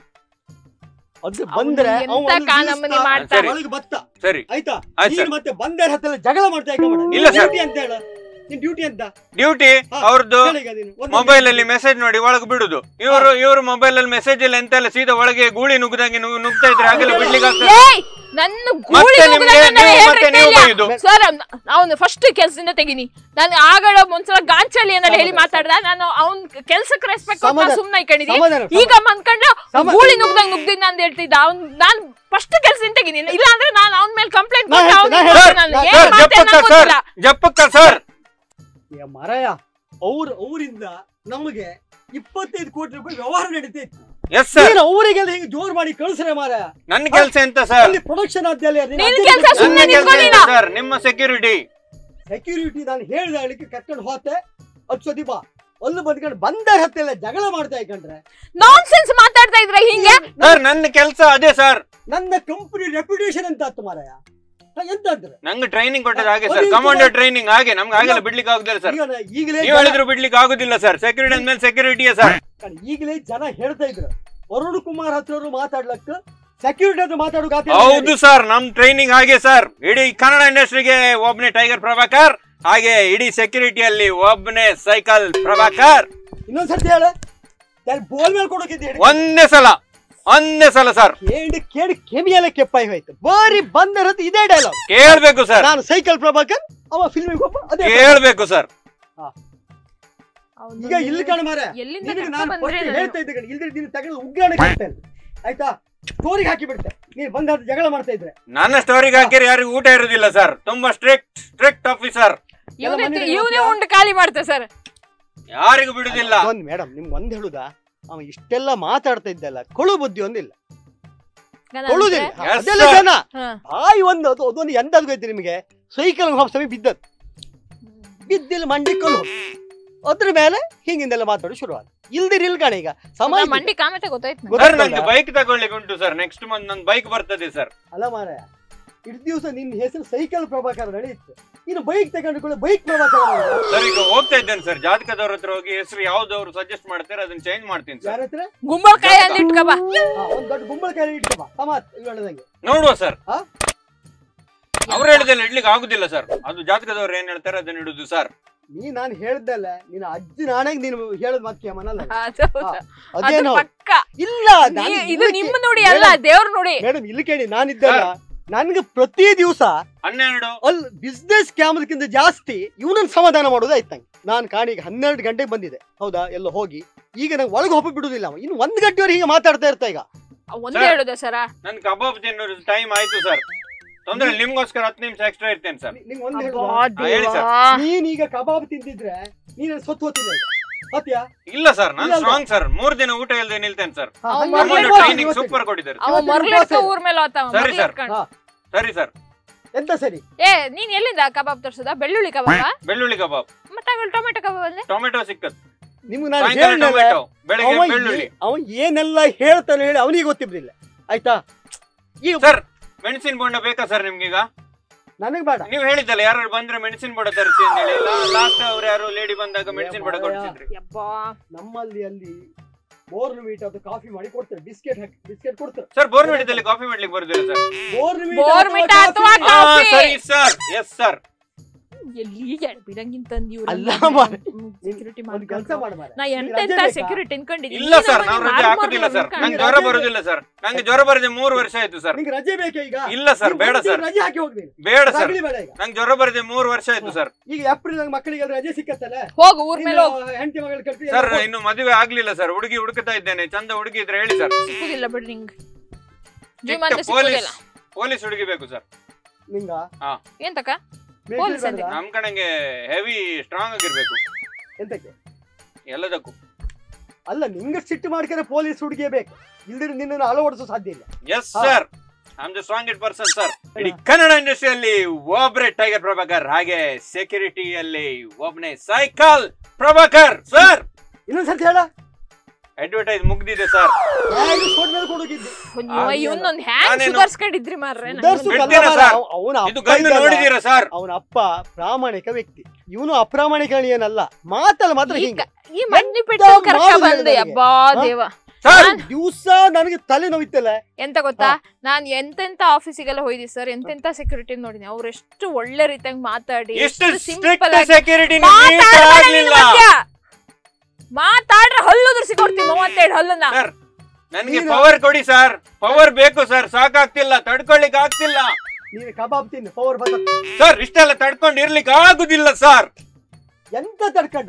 ಅದು ಅವ್ನು ಬಂದ್ರೆ ಎಂತ ಅವ್ನು ಒಂದು ಕಾನಮನಿ ನಿಲ್ಲಿಸ್ತಾ, ಮಾಡ್ತಾನೆ. ಒಳಗೆ ಬತ್ತ ಸರಿ ಆಯ್ತಾ ಆಯ್ತು ನೀನ್ ಸರ್ ಮತ್ತೆ ಬಂದರ ಹತ್ರ ಎಲ್ಲ ಜಗಳ ಮಾಡ್ತಾ ಇದ್ದ ಮಾಡ ಇಲ್ಲ ಸರ್. ಡ್ಯೂಟಿ ಅಂತ ಹೇಳ ನಿನ್ ಡ್ಯೂಟಿ ಅಂತ ಡ್ಯೂಟಿ ಹಾ. ಅವ್ರದ್ದು ಹೇಳು ಈಗ ನೀನು. ಒಂದು ಮೊಬೈಲ್ ಅಲ್ಲಿ ಮೆಸೇಜ್ ನೋಡಿ ಒಳಗೆ ಬಿಡುದು ಇವರು ಇವರು ಮೊಬೈಲ್ ಅಲ್ಲಿ ಮೆಸೇಜ್ ಎಲ್ಲ ಎಂತೆಲ್ಲ ಸೀದಾ ಒಳಗೆ ಗೂಳಿ ನುಗ್ಗದಂಗೆ ನು- ನುಗ್ತಾ ಇದ್ರೆ ಹಾಗೆಲ್ಲ ಬಿಡ್ಲಿಕ್ಕೆ ಆಗ್ತದೆ ಏಯ್ ನನ್ನ ಗೂಳಿ ಮತ್ತೆ ನಿಮ್ಗೆ ನೀವು ಮತ್ತೆ ನೀವು ಬೈಯುದು ಸರ್ ಅವನು ಫಸ್ಟ್ ಕೆಲ್ಸದಿಂದ ತೆಗಿನಿ ನಾನು ಆಗಳ ಒಂದ್ಸಲ ಗಾಂಚಲಿ ಏನಾರ ಹೇಳಿ ಮಾತಾಡ್ದ ನಾನು ಅವ್ನ್ ಕೆಲ್ಸಕ್ಕೆ ರೆಸ್ಪೆಕ್ಟ್ ಕೊಟ್ಟು ಸಮಾಧಾನ. ಸುಮ್ನೆ ಇಕೊಂಡಿದ್ದೀನಿ ಸಮಾಧಾನ, ಈಗ ಅನ್ಕೊಂಡು ಸಮ- ಗೂಳಿ ನುಗ್ದಂಗ್ ನುಗ್ದಿದ್ದ ಅಂತ ಹೇಳ್ತಿದ್ದ ಅವ್ನ್ ನಾನ್ ಫಸ್ಟ್ ಕೆಲ್ಸದಿಂದ ತೆಗಿನಿ ಇಲ್ಲ ಅಂದ್ರೆ ನಾನು ಅವ್ನ ಮೇಲೆ ಕಂಪ್ಲೇಂಟ್ ನಾ ಕೊಟ್ಟು ಹೇಳ್ತೀನಿ, ಅವ್ನಿಗೆ ನಾ ನಾನು ಹೇಳ್ತೀನಿ. ಏನ್ ಸರ್ ಮಾಡ್ತೇನೆ ಜಪ್ಪಕ್ಕ ನಂಗ್ ಸರ್ ಗೊತ್ತಿಲ್ಲ. ಜಪ್ಪಕ್ಕ ಸರ್ ಏ ಮರಯ ಅವ್ರ ಅವರಿಂದ ನಮಗೆ ಇಪ್ಪತ್ತೈದು ಕೋಟಿ ರೂಪಾಯಿ ವ್ಯವಹಾರ ನಡೀತೈತಿ ಎಸ್ ಸರ್ ನೀನು ಅವರಿಗೆಲ್ಲ ಹಿಂಗೆ ಜೋರ್ ಮಾಡಿ ಕಳ್ಸ್ರೆ ಮಾರಾಯ ನನ್ನ ಕೆಲಸ ಎಂತ ಸರ್ ಅಲ್ಲಿ ಪ್ರೊಡಕ್ಷನ್ ಆದ್ಯಲ್ಲ ನಿನ್ ಕೆಲ್ಸ ನನ್ನ ಸುಮ್ನೆ ಕೆಲಸ ನಿಂತ್ಕೊ ಎಂತ ನೀನು. ಸರ್ ನಿಮ್ಮ ಸೆಕ್ಯೂರಿಟಿ ಸೆಕ್ಯೂರಿಟಿ ನಾನು ಹೇಳ್ದ ಹೇಳಿಕ್ಕೆ ಕರ್ಕೊಂಡು ಹೋತೆ ಹಚ್ಚೋದಿ ಬಾ ಅಲ್ಲಿ ಬಂದ್ಕೊಂಡು ಬಂದರ ಹತ್ರ ಎಲ್ಲ ಜಗಳ ಮಾಡ್ತಾ ಇಕೊಂಡ್ರೆ ನಾನ್ಸೆನ್ಸ್ ಮಾತಾಡ್ತಾ ಇದ್ರೆ ಹಿಂಗೆ ಸರ್ ನನ್ನ ಕೆಲಸ ಅದೇ ಸರ್ ನನ್ನ ಕಂಪನಿ ರೆಪ್ಯುಟೇಷನ್ ಅಂತ ಆತು ಮಾರಾಯ ಹಾ, ಎಂತ ಅಂದ್ರೆ ನಂಗೆ ಟ್ರೈನಿಂಗ್ ಕೊಟ್ಟದ್ದು ಹಾಗೆ ಸರ್ ಒಂದು ಕಮಾಂಡರ್ ಟ್ರೈನಿಂಗ್ ಹಾಗೆ ನಮ್ಗೆ ಹಾಗೆಲ್ಲ ಬಿಡ್ಲಿಕ್ಕೆ ಆಗುದಿಲ್ಲ ಸರ್ ಈಗ ನಾ- ಈಗಲೇ ನೀವು ಹೇಳಿದ್ರು ಬಿಡ್ಲಿಕ್ಕೆ ಆಗುದಿಲ್ಲ ಸರ್ ಸೆಕ್ಯೂರಿಟಿ ಅಂದ್ಮೇಲೆ ಸೆಕ್ಯೂರಿಟಿಯೇ ಸರ್ ಜನ- ಈಗಲೇ ಜನ ಹೇಳ್ತಾ ಇದ್ರು ವರುಣ್ ಕುಮಾರ್ ಹತ್ರ ಮಾತಾಡ್ಲಕ್ಕ ಸೆಕ್ಯೂರಿಟಿ ಹತ್ರ ಮಾತಾಡೋ ಹೌದು ಸರ್ ನಮ್ ಟ್ರೈನಿಂಗ್ ಹಾಗೆ ಸರ್ ಇಡೀ ಕನ್ನಡ ಇಂಡಸ್ಟ್ರಿಗೆ ಒಬ್ನೇ ಟೈಗರ್ ಪ್ರಭಾಕರ್ ಹಾಗೆ ಇಡೀ ಸೆಕ್ಯೂರಿಟಿಯಲ್ಲಿ ಒಬ್ನೇ ಸೈಕಲ್ ಪ್ರಭಾಕರ್ ಇನ್ನೊಂದ್ಸರ್ತಿ ಹೇಳ ಬೋಲ್ ಮೇಲೆ ಕೊಡೋಕಿದ್ದೆ ಒಂದೇ ಸಲ ಒಂದೇ ಸಲ ಸರ್ ಕೇಳಿ ಕೇಳಿ ಕೆಮಿಯೆಲ್ಲ ಕೆಪ್ಪಾಯಿ ಹೋಯ್ತು ಬಾರಿ ಬಂದರ ಹತ್ರ ಇದೇ ಡೈಲಾಗ್ ಕೇಳ್ಬೇಕು ಸರ್ ನಾನು ಸೈಕಲ್ ಪ್ರಭಾಕರ್ ಅವ ಫಿಲ್ಮಿಗೆ ಒಬ್ಬ ಅದೇ ಕೇಳ್ಬೇಕು ಸರ್ ಅವ್ನು ಈಗ ಇಲ್ಲಿ ಕಣ ಮಾರ ಎಲ್ಲಿಂದ ನಿನಗೆ ಕರ್ಕೊಂಡ್ ನಾನು ಬಂದ್ರೆ first ನಾನು? ಹೇಳ್ತಾ ಇದ್ದೆ ಕಣೆ ಇಲ್ದ್ರೆ ನೀನು ತಗೊಂಡು ಉಗ್ರಾಣ ಕೇಳ್ತೇನೆ ಆಯ್ತಾ ಸ್ಟೋರಿಗೆ ಹಾಕಿ ಬಿಡ್ತೆ ನೀನು ಬಂದ ಹತ್ರ ಜಗಳ ಮಾಡ್ತಾ ಇದ್ರೆ ನನ್ನ ಸ್ಟೋರಿಗೆ ಹಾಕಿರಿ ಯಾರಿಗೂ ಊಟ ಇರುದಿಲ್ಲ ಸರ್ ತುಂಬಾ ಸ್ಟ್ರಿಕ್ಟ್ ಸ್ಟ್ರಿಕ್ಟ್ ಆಫೀಸರ್ ಇವ್ನೇ ಮನೆಗೆ ಇವನೇ ಹೋಗ್ತೀಯಾ? ಉಂಡು ಖಾಲಿ ಮಾಡ್ತಾರೆ ಸರ್ ಯಾರಿಗೂ ಬಿಡುದಿಲ್ಲ ಒಂದ್ ಮೇಡಮ್ ನಿಮ್ಗೆ ಒಂದ್ ಹೇಳುದಾ ಅವ ಇಷ್ಟೆಲ್ಲ ಮಾತಾಡ್ತಾ ಇದ್ದಲ್ಲ ಕೊಳು ಬುದ್ಧಿ ಒಂದಿಲ್ಲ ಕೊಳುದಿಲ್ಲ Yes, ಅದೆಲ್ಲ sir. ಜನ ಬಾಯಿ ಒಂದು ಅದು ಅದೊಂದು ಎಂತದ್ ಗೊತ್ತಿ ನಿಮಗೆ ಸೈಕಲ್ ಹೋಗ್ ಸಮಯ ಬಿದ್ದದ್ ಬಿದ್ದಿಲ್ಲ ಮಂಡಿ ಕಲ್ಲು ಅದ್ರ ಮೇಲೆ ಹಿಂಗಿಂದೆಲ್ಲ ಮಾತಾಡೋ ಶುರುವಾದ ಇಲ್ದಿರ್ ಇಲ್ಕಣ ಈಗ ಸಮಯ ಇದೆ. ಮಂಡಿ ಕಾಮೆತೆ ಗೊತ್ತಾಯ್ತು ನಂಗೆ. ಗೊತ್ತಾಯ್ತಲ್ಲ? ಸರ್ ನಂಗೆ ಬೈಕ್ ತಗೊಳ್ಳಿಕ್ಕೆ ಉಂಟು ಸರ್ ನೆಕ್ಸ್ಟ್ ಮಂತ್ ನನ್ ಬೈಕ್ ಬರ್ತದೆ ಸರ್ ಅಲ್ಲ ಮಾರಾಯ ಇಡ್ ದಿವಸ ನಿನ್ನ ಹೆಸರು ಸೈಕಲ್ ಪ್ರಭಾಕರ್ ನಡೆಯುತ್ತೆ ಇನ್ನು ಬೈಕ್ ತಗೊಂಡು ಬೈಕ್ ಪ್ರಭಾಕರ್ ಮಾಡಿದ್ರೆ ಸರ್ ಈಗ ಹೋಗ್ತಾ ಇದ್ದೇನೆ ಸರ್ ಜಾತಕದವ್ರ ಹತ್ರ ಹೋಗಿ ಹೆಸರು ಯಾವ್ದವ್ರು ಸಜೆಸ್ಟ್ ಮಾಡ್ತಾರೆ ಅದನ್ನ ಚೇಂಜ್ ಮಾಡ್ತೀನಿ ಸರ್ ಯಾರ ಹತ್ರ ಗುಂಬಳಕಾಯಿ ಅಂತ ಇಟ್ಕಬ ಹಾ, ಒಂದ್ ದೊಡ್ಡ ಗುಂಬಳಕಾಯಿ ಇಟ್ಕೋ ಸಮಾತ್ ಹೇಳದಂಗೆ ನೋಡುವ ಸರ್ ಹಾ? ಅವ್ರು ಹೇಳಿದೆಲ್ಲ ಇಡ್ಲಿಕ್ಕೆ ಆಗುದಿಲ್ಲ ಸರ್ ಅದು ಜಾತಕದವ್ರು ಏನ್ ಹೇಳ್ತಾರೆ ಅದನ್ನ ಇಡುದು ಸರ್ ನೀ ನಾನು ಹೇಳ್ದಲ್ಲ ನಿನ್ನ ಅಜ್ಜಿ ನಾನಾಗ ನೀನು ಹೇಳದ್ ಮಾತ್ಕೆ ಮನಲ್ಲ ಅದು ಹೌದು. ಅದು ಅದೇನೋ ಪಕ್ಕ ಇಲ್ಲ ನೀ- ಇದು ನಿಮ್ಮ ನುಡಿ ಅಲ್ಲ ದೇವ್ರ ನುಡಿ ಮೇಡಮ್ ಇಲ್ಲಿ ಕೇಳಿ ನಾನಿದ್ದಲ್ಲ ನನ್ಗೆ ಪ್ರತಿ ದಿವಸ ಹನ್ನೆರಡು ಅಲ್ಲಿ ಬಿಸ್ನೆಸ್ ಕ್ಯಾಮ್ರಕ್ಕಿಂತ ಜಾಸ್ತಿ ಇವನನ್ನ ಸಮಾಧಾನ ಮಾಡೋದು ಆಯ್ತು ನಂಗೆ ನಾನು ಕಾಣಿಗೆ ಹನ್ನೆರಡು ಗಂಟೆಗೆ ಬಂದಿದೆ ಹೌದಾ ಎಲ್ಲ ಹೋಗಿ ಈಗ ನಂಗೆ ಒಳಗೆ ಹೋಗಿ ಬಿಡುದಿಲ್ಲ ಅವ ಇನ್ನು ಒಂದ್ ಗಂಟೆವರೆಗೆ ಹೀಗೆ ಮಾತಾಡ್ತಾ ಇರ್ತಾ ಈಗ ಒಂದೇ ಸರ್. ಹೇಳುದ ಸರ ನನ್ ಕಬಾಬ್ ತಿನ್ನೋದು ಟೈಮ್ ಆಯ್ತು ಸರ್ ತೊಂದ್ರೆ ಇಲ್ಲ, ನಿಮ್ಗೋಸ್ಕರ ಹತ್ತು ನಿಮಿಷ ಎಕ್ಸ್ಟ್ರಾ ಇರ್ತೇನೆ ಸರ್ ನಿಂಗೆ ಒಂದ್ ಹೇಳಿ ಸರ್. ನೀನ್ ಈಗ ಕಬಾಬ್ ತಿಂದಿದ್ರೆ ನೀನು ಸೊತ್ತು ಹೋತಿಲ್ಲ ಈಗ ಹತ್ಯಾ ಇಲ್ಲ ಸರ್ ನಾನು ಇಲ್ಲ, ಸ್ಟ್ರಾಂಗ್ ಸರ್ ಮೂರ್ ದಿನ ಊಟ ಇಲ್ಲದೆ ನಿಲ್ತೇನೆ ಸರ್ ಹಾ, ಅವ್ನು ಹಂಗ್ ಮೊದ್ಲೇ ಮಾಡ್ಕೊಂಡು boss, ಟ್ರೈನಿಂಗ್ ಇವತ್ತಿನ- ಸೂಪರ್ ಕೊಟ್ಟಿದ್ದಾರೆ ಅವ ಇವತ್ತಿನ ಮರ್ಲೆಟ್ಕ boss. ಊರ್ ಮೇಲೆ ಹೋತಾವ ಸರಿ ಸರ್. ಹಾ. ಸರಿ ಸರ್ ಎಂತ ಸರಿ ಏ ನೀನ್ ಎಲ್ಲಿಂದ ಕಬಾಬ್ ತರ್ಸದ ಬೆಳ್ಳುಳ್ಳಿ ಕಬಾಬ ಬೆಳ್ಳುಳ್ಳಿ ಕಬಾಬ್ ಮತ್ತೆ ಆಮೇಲೆ ಟೊಮೆಟೊ ಕಬಾಬ್ ಅಲ್ಲೇ ಟೊಮೆಟೊ ಸಿಕ್ಕತ್ ನಿಮ್ಗೆ ನಾನು ಸಾಯಂಕಾಲ ಹೇಳಿದ್ನಲ್ಲ, ಟೊಮೆಟೊ ಬೆಳಗ್ಗೆ ಅವ ಬೆಳ್ಳುಳ್ಳಿ ಏ- ಅವ ಏನೆಲ್ಲ ಹೇಳ್ತಾನೆ ಹೇಳಿ ಅವನಿಗೆ ಗೊತ್ತಿರ್ಲಿಲ್ಲ ಆಯ್ತಾ ಈಗ ಸರ್ ಮೆಣಸಿನ ಬೋಂಡ ಬೇಕಾ ಸರ್ ನಿಮ್ಗೀಗ ನನಗೆ ಬೇಡ ನೀವು ಹೇಳಿದ್ದಲ್ಲ ಯಾರು ಬಂದ್ರೆ ಮೆಣಸಿನ ಬೋಡ ತರಿಸಿ ಅಂತ ಹೇಳಿ ಲಾಸ್ಟ್ ಅವ್ರು ಯಾರು ಲೇಡಿ ಬಂದಾಗ ಮೆಣಸಿನ ಬೋಡ ಕೊಡ್ಸಿದ್ರಿ ಯಬ್ಬಾ ನಮ್ಮಲ್ಲಿ ಅಲ್ಲಿ ಬೋರ್ನ್ ಮೀಟ್ ಅದು ಕಾಫಿ ಮಾಡಿ ಕೊಡ್ತಾರೆ ಬಿಸ್ಕೆಟ್ ಹಾಕಿ ಬಿಸ್ಕೆಟ್ ಕೊಡ್ತಾರೆ ಸರ್ ಬೋರ್ಮಿಟದಲ್ಲಿ ಕಾಫಿ ಮಾಡ್ಲಿಕ್ಕೆ ಬರುದಿಲ್ಲ ಸರ್ ಬೋರ್ನ್ Bournvita ಅಥವಾ ಹಾ ಕಾಫಿ. ಸರಿ ಸರ್ ಎಸ್ ಸರ್ ಎಲ್ಲಿ ಬಿಡಂಗಿಂತ ತಂದಿ ಅಲ್ಲ ಮಾರ್ರೆ. ಸೆಕ್ಯೂರಿಟಿ ಒಂದು ಕೆಲಸ ಮಾಡಿ ಮಾಡಿ ಮಾರ್ರೆ. ನಾ ನಿಮ್ಗೆ ಎಂತೆಂತ ರಜೆ ಬೇಕಾ? ಸೆಕ್ಯೂರಿಟಿ ಅನ್ಕೊಂಡಿದ್ದೀನಿ ಇಲ್ಲ ಸರ್ ನಾವು ರಜೆ ಹಾಕುದಿಲ್ಲ ಸರ್ ನಂಗೆ ಜ್ವರ ರಜೆ ಬರುದಿಲ್ಲ ಸರ್ ನಂಗೆ ಜ್ವರ ಬರದೆ ಮೂರು ವರ್ಷ ಆಯ್ತು ಸರ್ ನಿಂಗೆ ರಜೆ ಬೇಕಾ ಈಗ ಇಲ್ಲ ಸರ್ ನೀವು ಬೇಡ ಒಂದು ಸರ್ ರಜೆ ಹಾಕಿ ಹೋಗ್ತೀನಿ ಬೇಡ ಸರ್ ರಗಳಿ ಬೇಡ ಈಗ ನಂಗೆ ಜ್ವರ ಬರದೆ ಮೂರು ವರ್ಷ ಆಯ್ತು ಸರ್ ಈಗ ಏಪ್ರಿಲ್ ನಂಗೆ ಮಕ್ಕಳಿಗೆ ರಜೆ ಸಿಕ್ಕತ್ತಲ್ಲ ಹೋಗು ಊರ್ ಮೇಲೆ ಹೋಗು ಹೆಂಡತಿ ಮಗಳು ಕಟ್ಟಿ ಸರ್ ಇನ್ನು ಮದುವೆ ಆಗ್ಲಿಲ್ಲ ಸರ್ ಹುಡುಗಿ ಹುಡುಕ್ತಾ ಇದ್ದೇನೆ ಚಂದ ಹುಡುಗಿ ಇದ್ರೆ ಹೇಳಿ ಸರ್ ಸಿಕ್ಕುದಿಲ್ಲ ಬಿಡ್ರಿ ನಿಂಗ್ ಚಿಕ್ಕ ಜೀವಂತ ಪೊಲೀಸ್ ಸಿಕ್ಕುದಿಲ್ಲ ಪೊಲೀಸ್ ಹುಡುಗಿ ಬೇಕು ಸರ್ ನಿಂಗ ಎಂತಕ ಮೇಸ್ತ್ರಿ ಪೊಲೀಸ್ ಬೇಡವಾ? ನಮ್ ಕಡೆಗೆ ಹೆವಿ ಸ್ಟ್ರಾಂಗ್ ಆಗಿರ್ಬೇಕು ಎಂತಕ್ಕೆ ಎಲ್ಲದಕ್ಕೂ ಅಲ್ಲ ನಿಂಗೆ ಸಿಟ್ಟು ಮಾಡ್ತಾರೆ ಪೊಲೀಸ್ ಹುಡುಗಿಯೇ ಬೇಕು ಇಲ್ದಿರ ನಿನ್ನನ್ನು ಅಳವಡಿಸೋ ಸಾಧ್ಯ ಇಲ್ಲ ಎಸ್ ಹಾ. Sir I the strongest person sir ಇಡೀ ಕನ್ನಡ ಇಂಡಸ್ಟ್ರಿಯಲ್ಲಿ ಒಬ್ರೆ ಟೈಗರ್ ಪ್ರಭಾಕರ್ ಹಾಗೆ ಸೆಕ್ಯೂರಿಟಿಯಲ್ಲಿ ಒಬ್ನೇ ಸೈಕಲ್ ಪ್ರಭಾಕರ್ ಸರ್ ಇನ್ನೊಂದ್ಸತಿ ಹೇಳ ಅಡ್ವರ್ಟೈಸ್ ಮುಗ್ದಿದೆ ಸರ್ ಸ್ಪೋರ್ಟ್ ಮೇಲೆ ಕೊಡೋಗಿದ್ದು ನೀವು ಇವನ್ನೊಂದ್ ಹ್ಯಾಂಗ್ ನಾನೇನು- ಸುಧಾರ್ಸ್ಕೊಂಡಿದ್ರಿ ಮಾರ್ರೆ ಸುಧಾರ್ಸು ನನ್ನನ್ನ. ಬಿಡ್ತೀರಾ ಕಲ್ಲ ಮಾರ, ಸರ್? ಅವ- ಅವನ ಇದು ಅಪ್ಪ ಗಂಡು ಇದ್ದಲ್ಲ, ನೋಡಿದೀರಾ ಸರ್ ಅವನ ಅಪ್ಪ ಪ್ರಾಮಾಣಿಕ ವ್ಯಕ್ತಿ ಇವನು ಅಪ್ರಾಮಾಣಿಕ ಏನಲ್ಲ ಮಾತಲ್ಲ ಮಾತ್ರ ಈ ಹಿಂಗೆ ಕ- ಈ ಮಂಡಿ ಎಂತ ಪೆಟ್ಟು ಕರ್ಕ ಮಾಡುದು ಬಂದೆ ನನಗೆ? ಅಬ್ಬಾ ಹಾ? ದೇವ ಸರ್ ನಾನ್- ದಿವಸ ನನಗೆ ತಲೆ ನೋವಿತ್ತಲ್ಲ ಎಂತ ಗೊತ್ತಾ ನಾನ್ ಎಂತೆಂತ ಆಫೀಸಿಗೆಲ್ಲ ಹೋಯ್ದಿ ಸರ್ ಎಂತೆಂತ ಸೆಕ್ಯೂರಿಟಿ ನೋಡಿನಿ ಅವ್ರು ಎಷ್ಟು ಒಳ್ಳೆ ರೀತಿಯಾಗಿ ಮಾತಾಡಿ ಎಷ್ಟು ಸಿಂಪಲ್ ಸ್ಟ್ರಿಕ್ಟ್ ಸೆಕ್ಯೂರಿಟಿ ಮಾತಾಡ್ಬೇಡ ನೀನು ಆಗ್ಲಿಲ್ಲ ಮಧ್ಯ. ಮಾತಾಡ್ರೆ ಹಲ್ಲು ದುರ್ಸಿ ಕೊಡ್ತೀನಿ ಮೂವತ್ತೆರಡು ಹಲ್ಲನ್ನ ಸರ್ ನನ್ಗೆ ನೀನು- ಪವರ್ ಕೊಡಿ ಸರ್ ಪವರ್ ಬೇಕು ಸರ್ ಸಾಕಾಗ್ತಿಲ್ಲ ತಡ್ಕೊಳ್ಲಿಕ್ಕೆ ಆಗ್ತಿಲ್ಲ ನೀನು ಕಬಾಬ್ ತಿನ್ನು ಪವರ್ ಬರ್ತದೆ ಸರ್ ಇಷ್ಟೆಲ್ಲ ತಡ್ಕೊಂಡು ಇರ್ಲಿಕ್ಕೆ ಆಗುದಿಲ್ಲ ಸರ್ ಎಂತ ತಡ್ಕಂಡ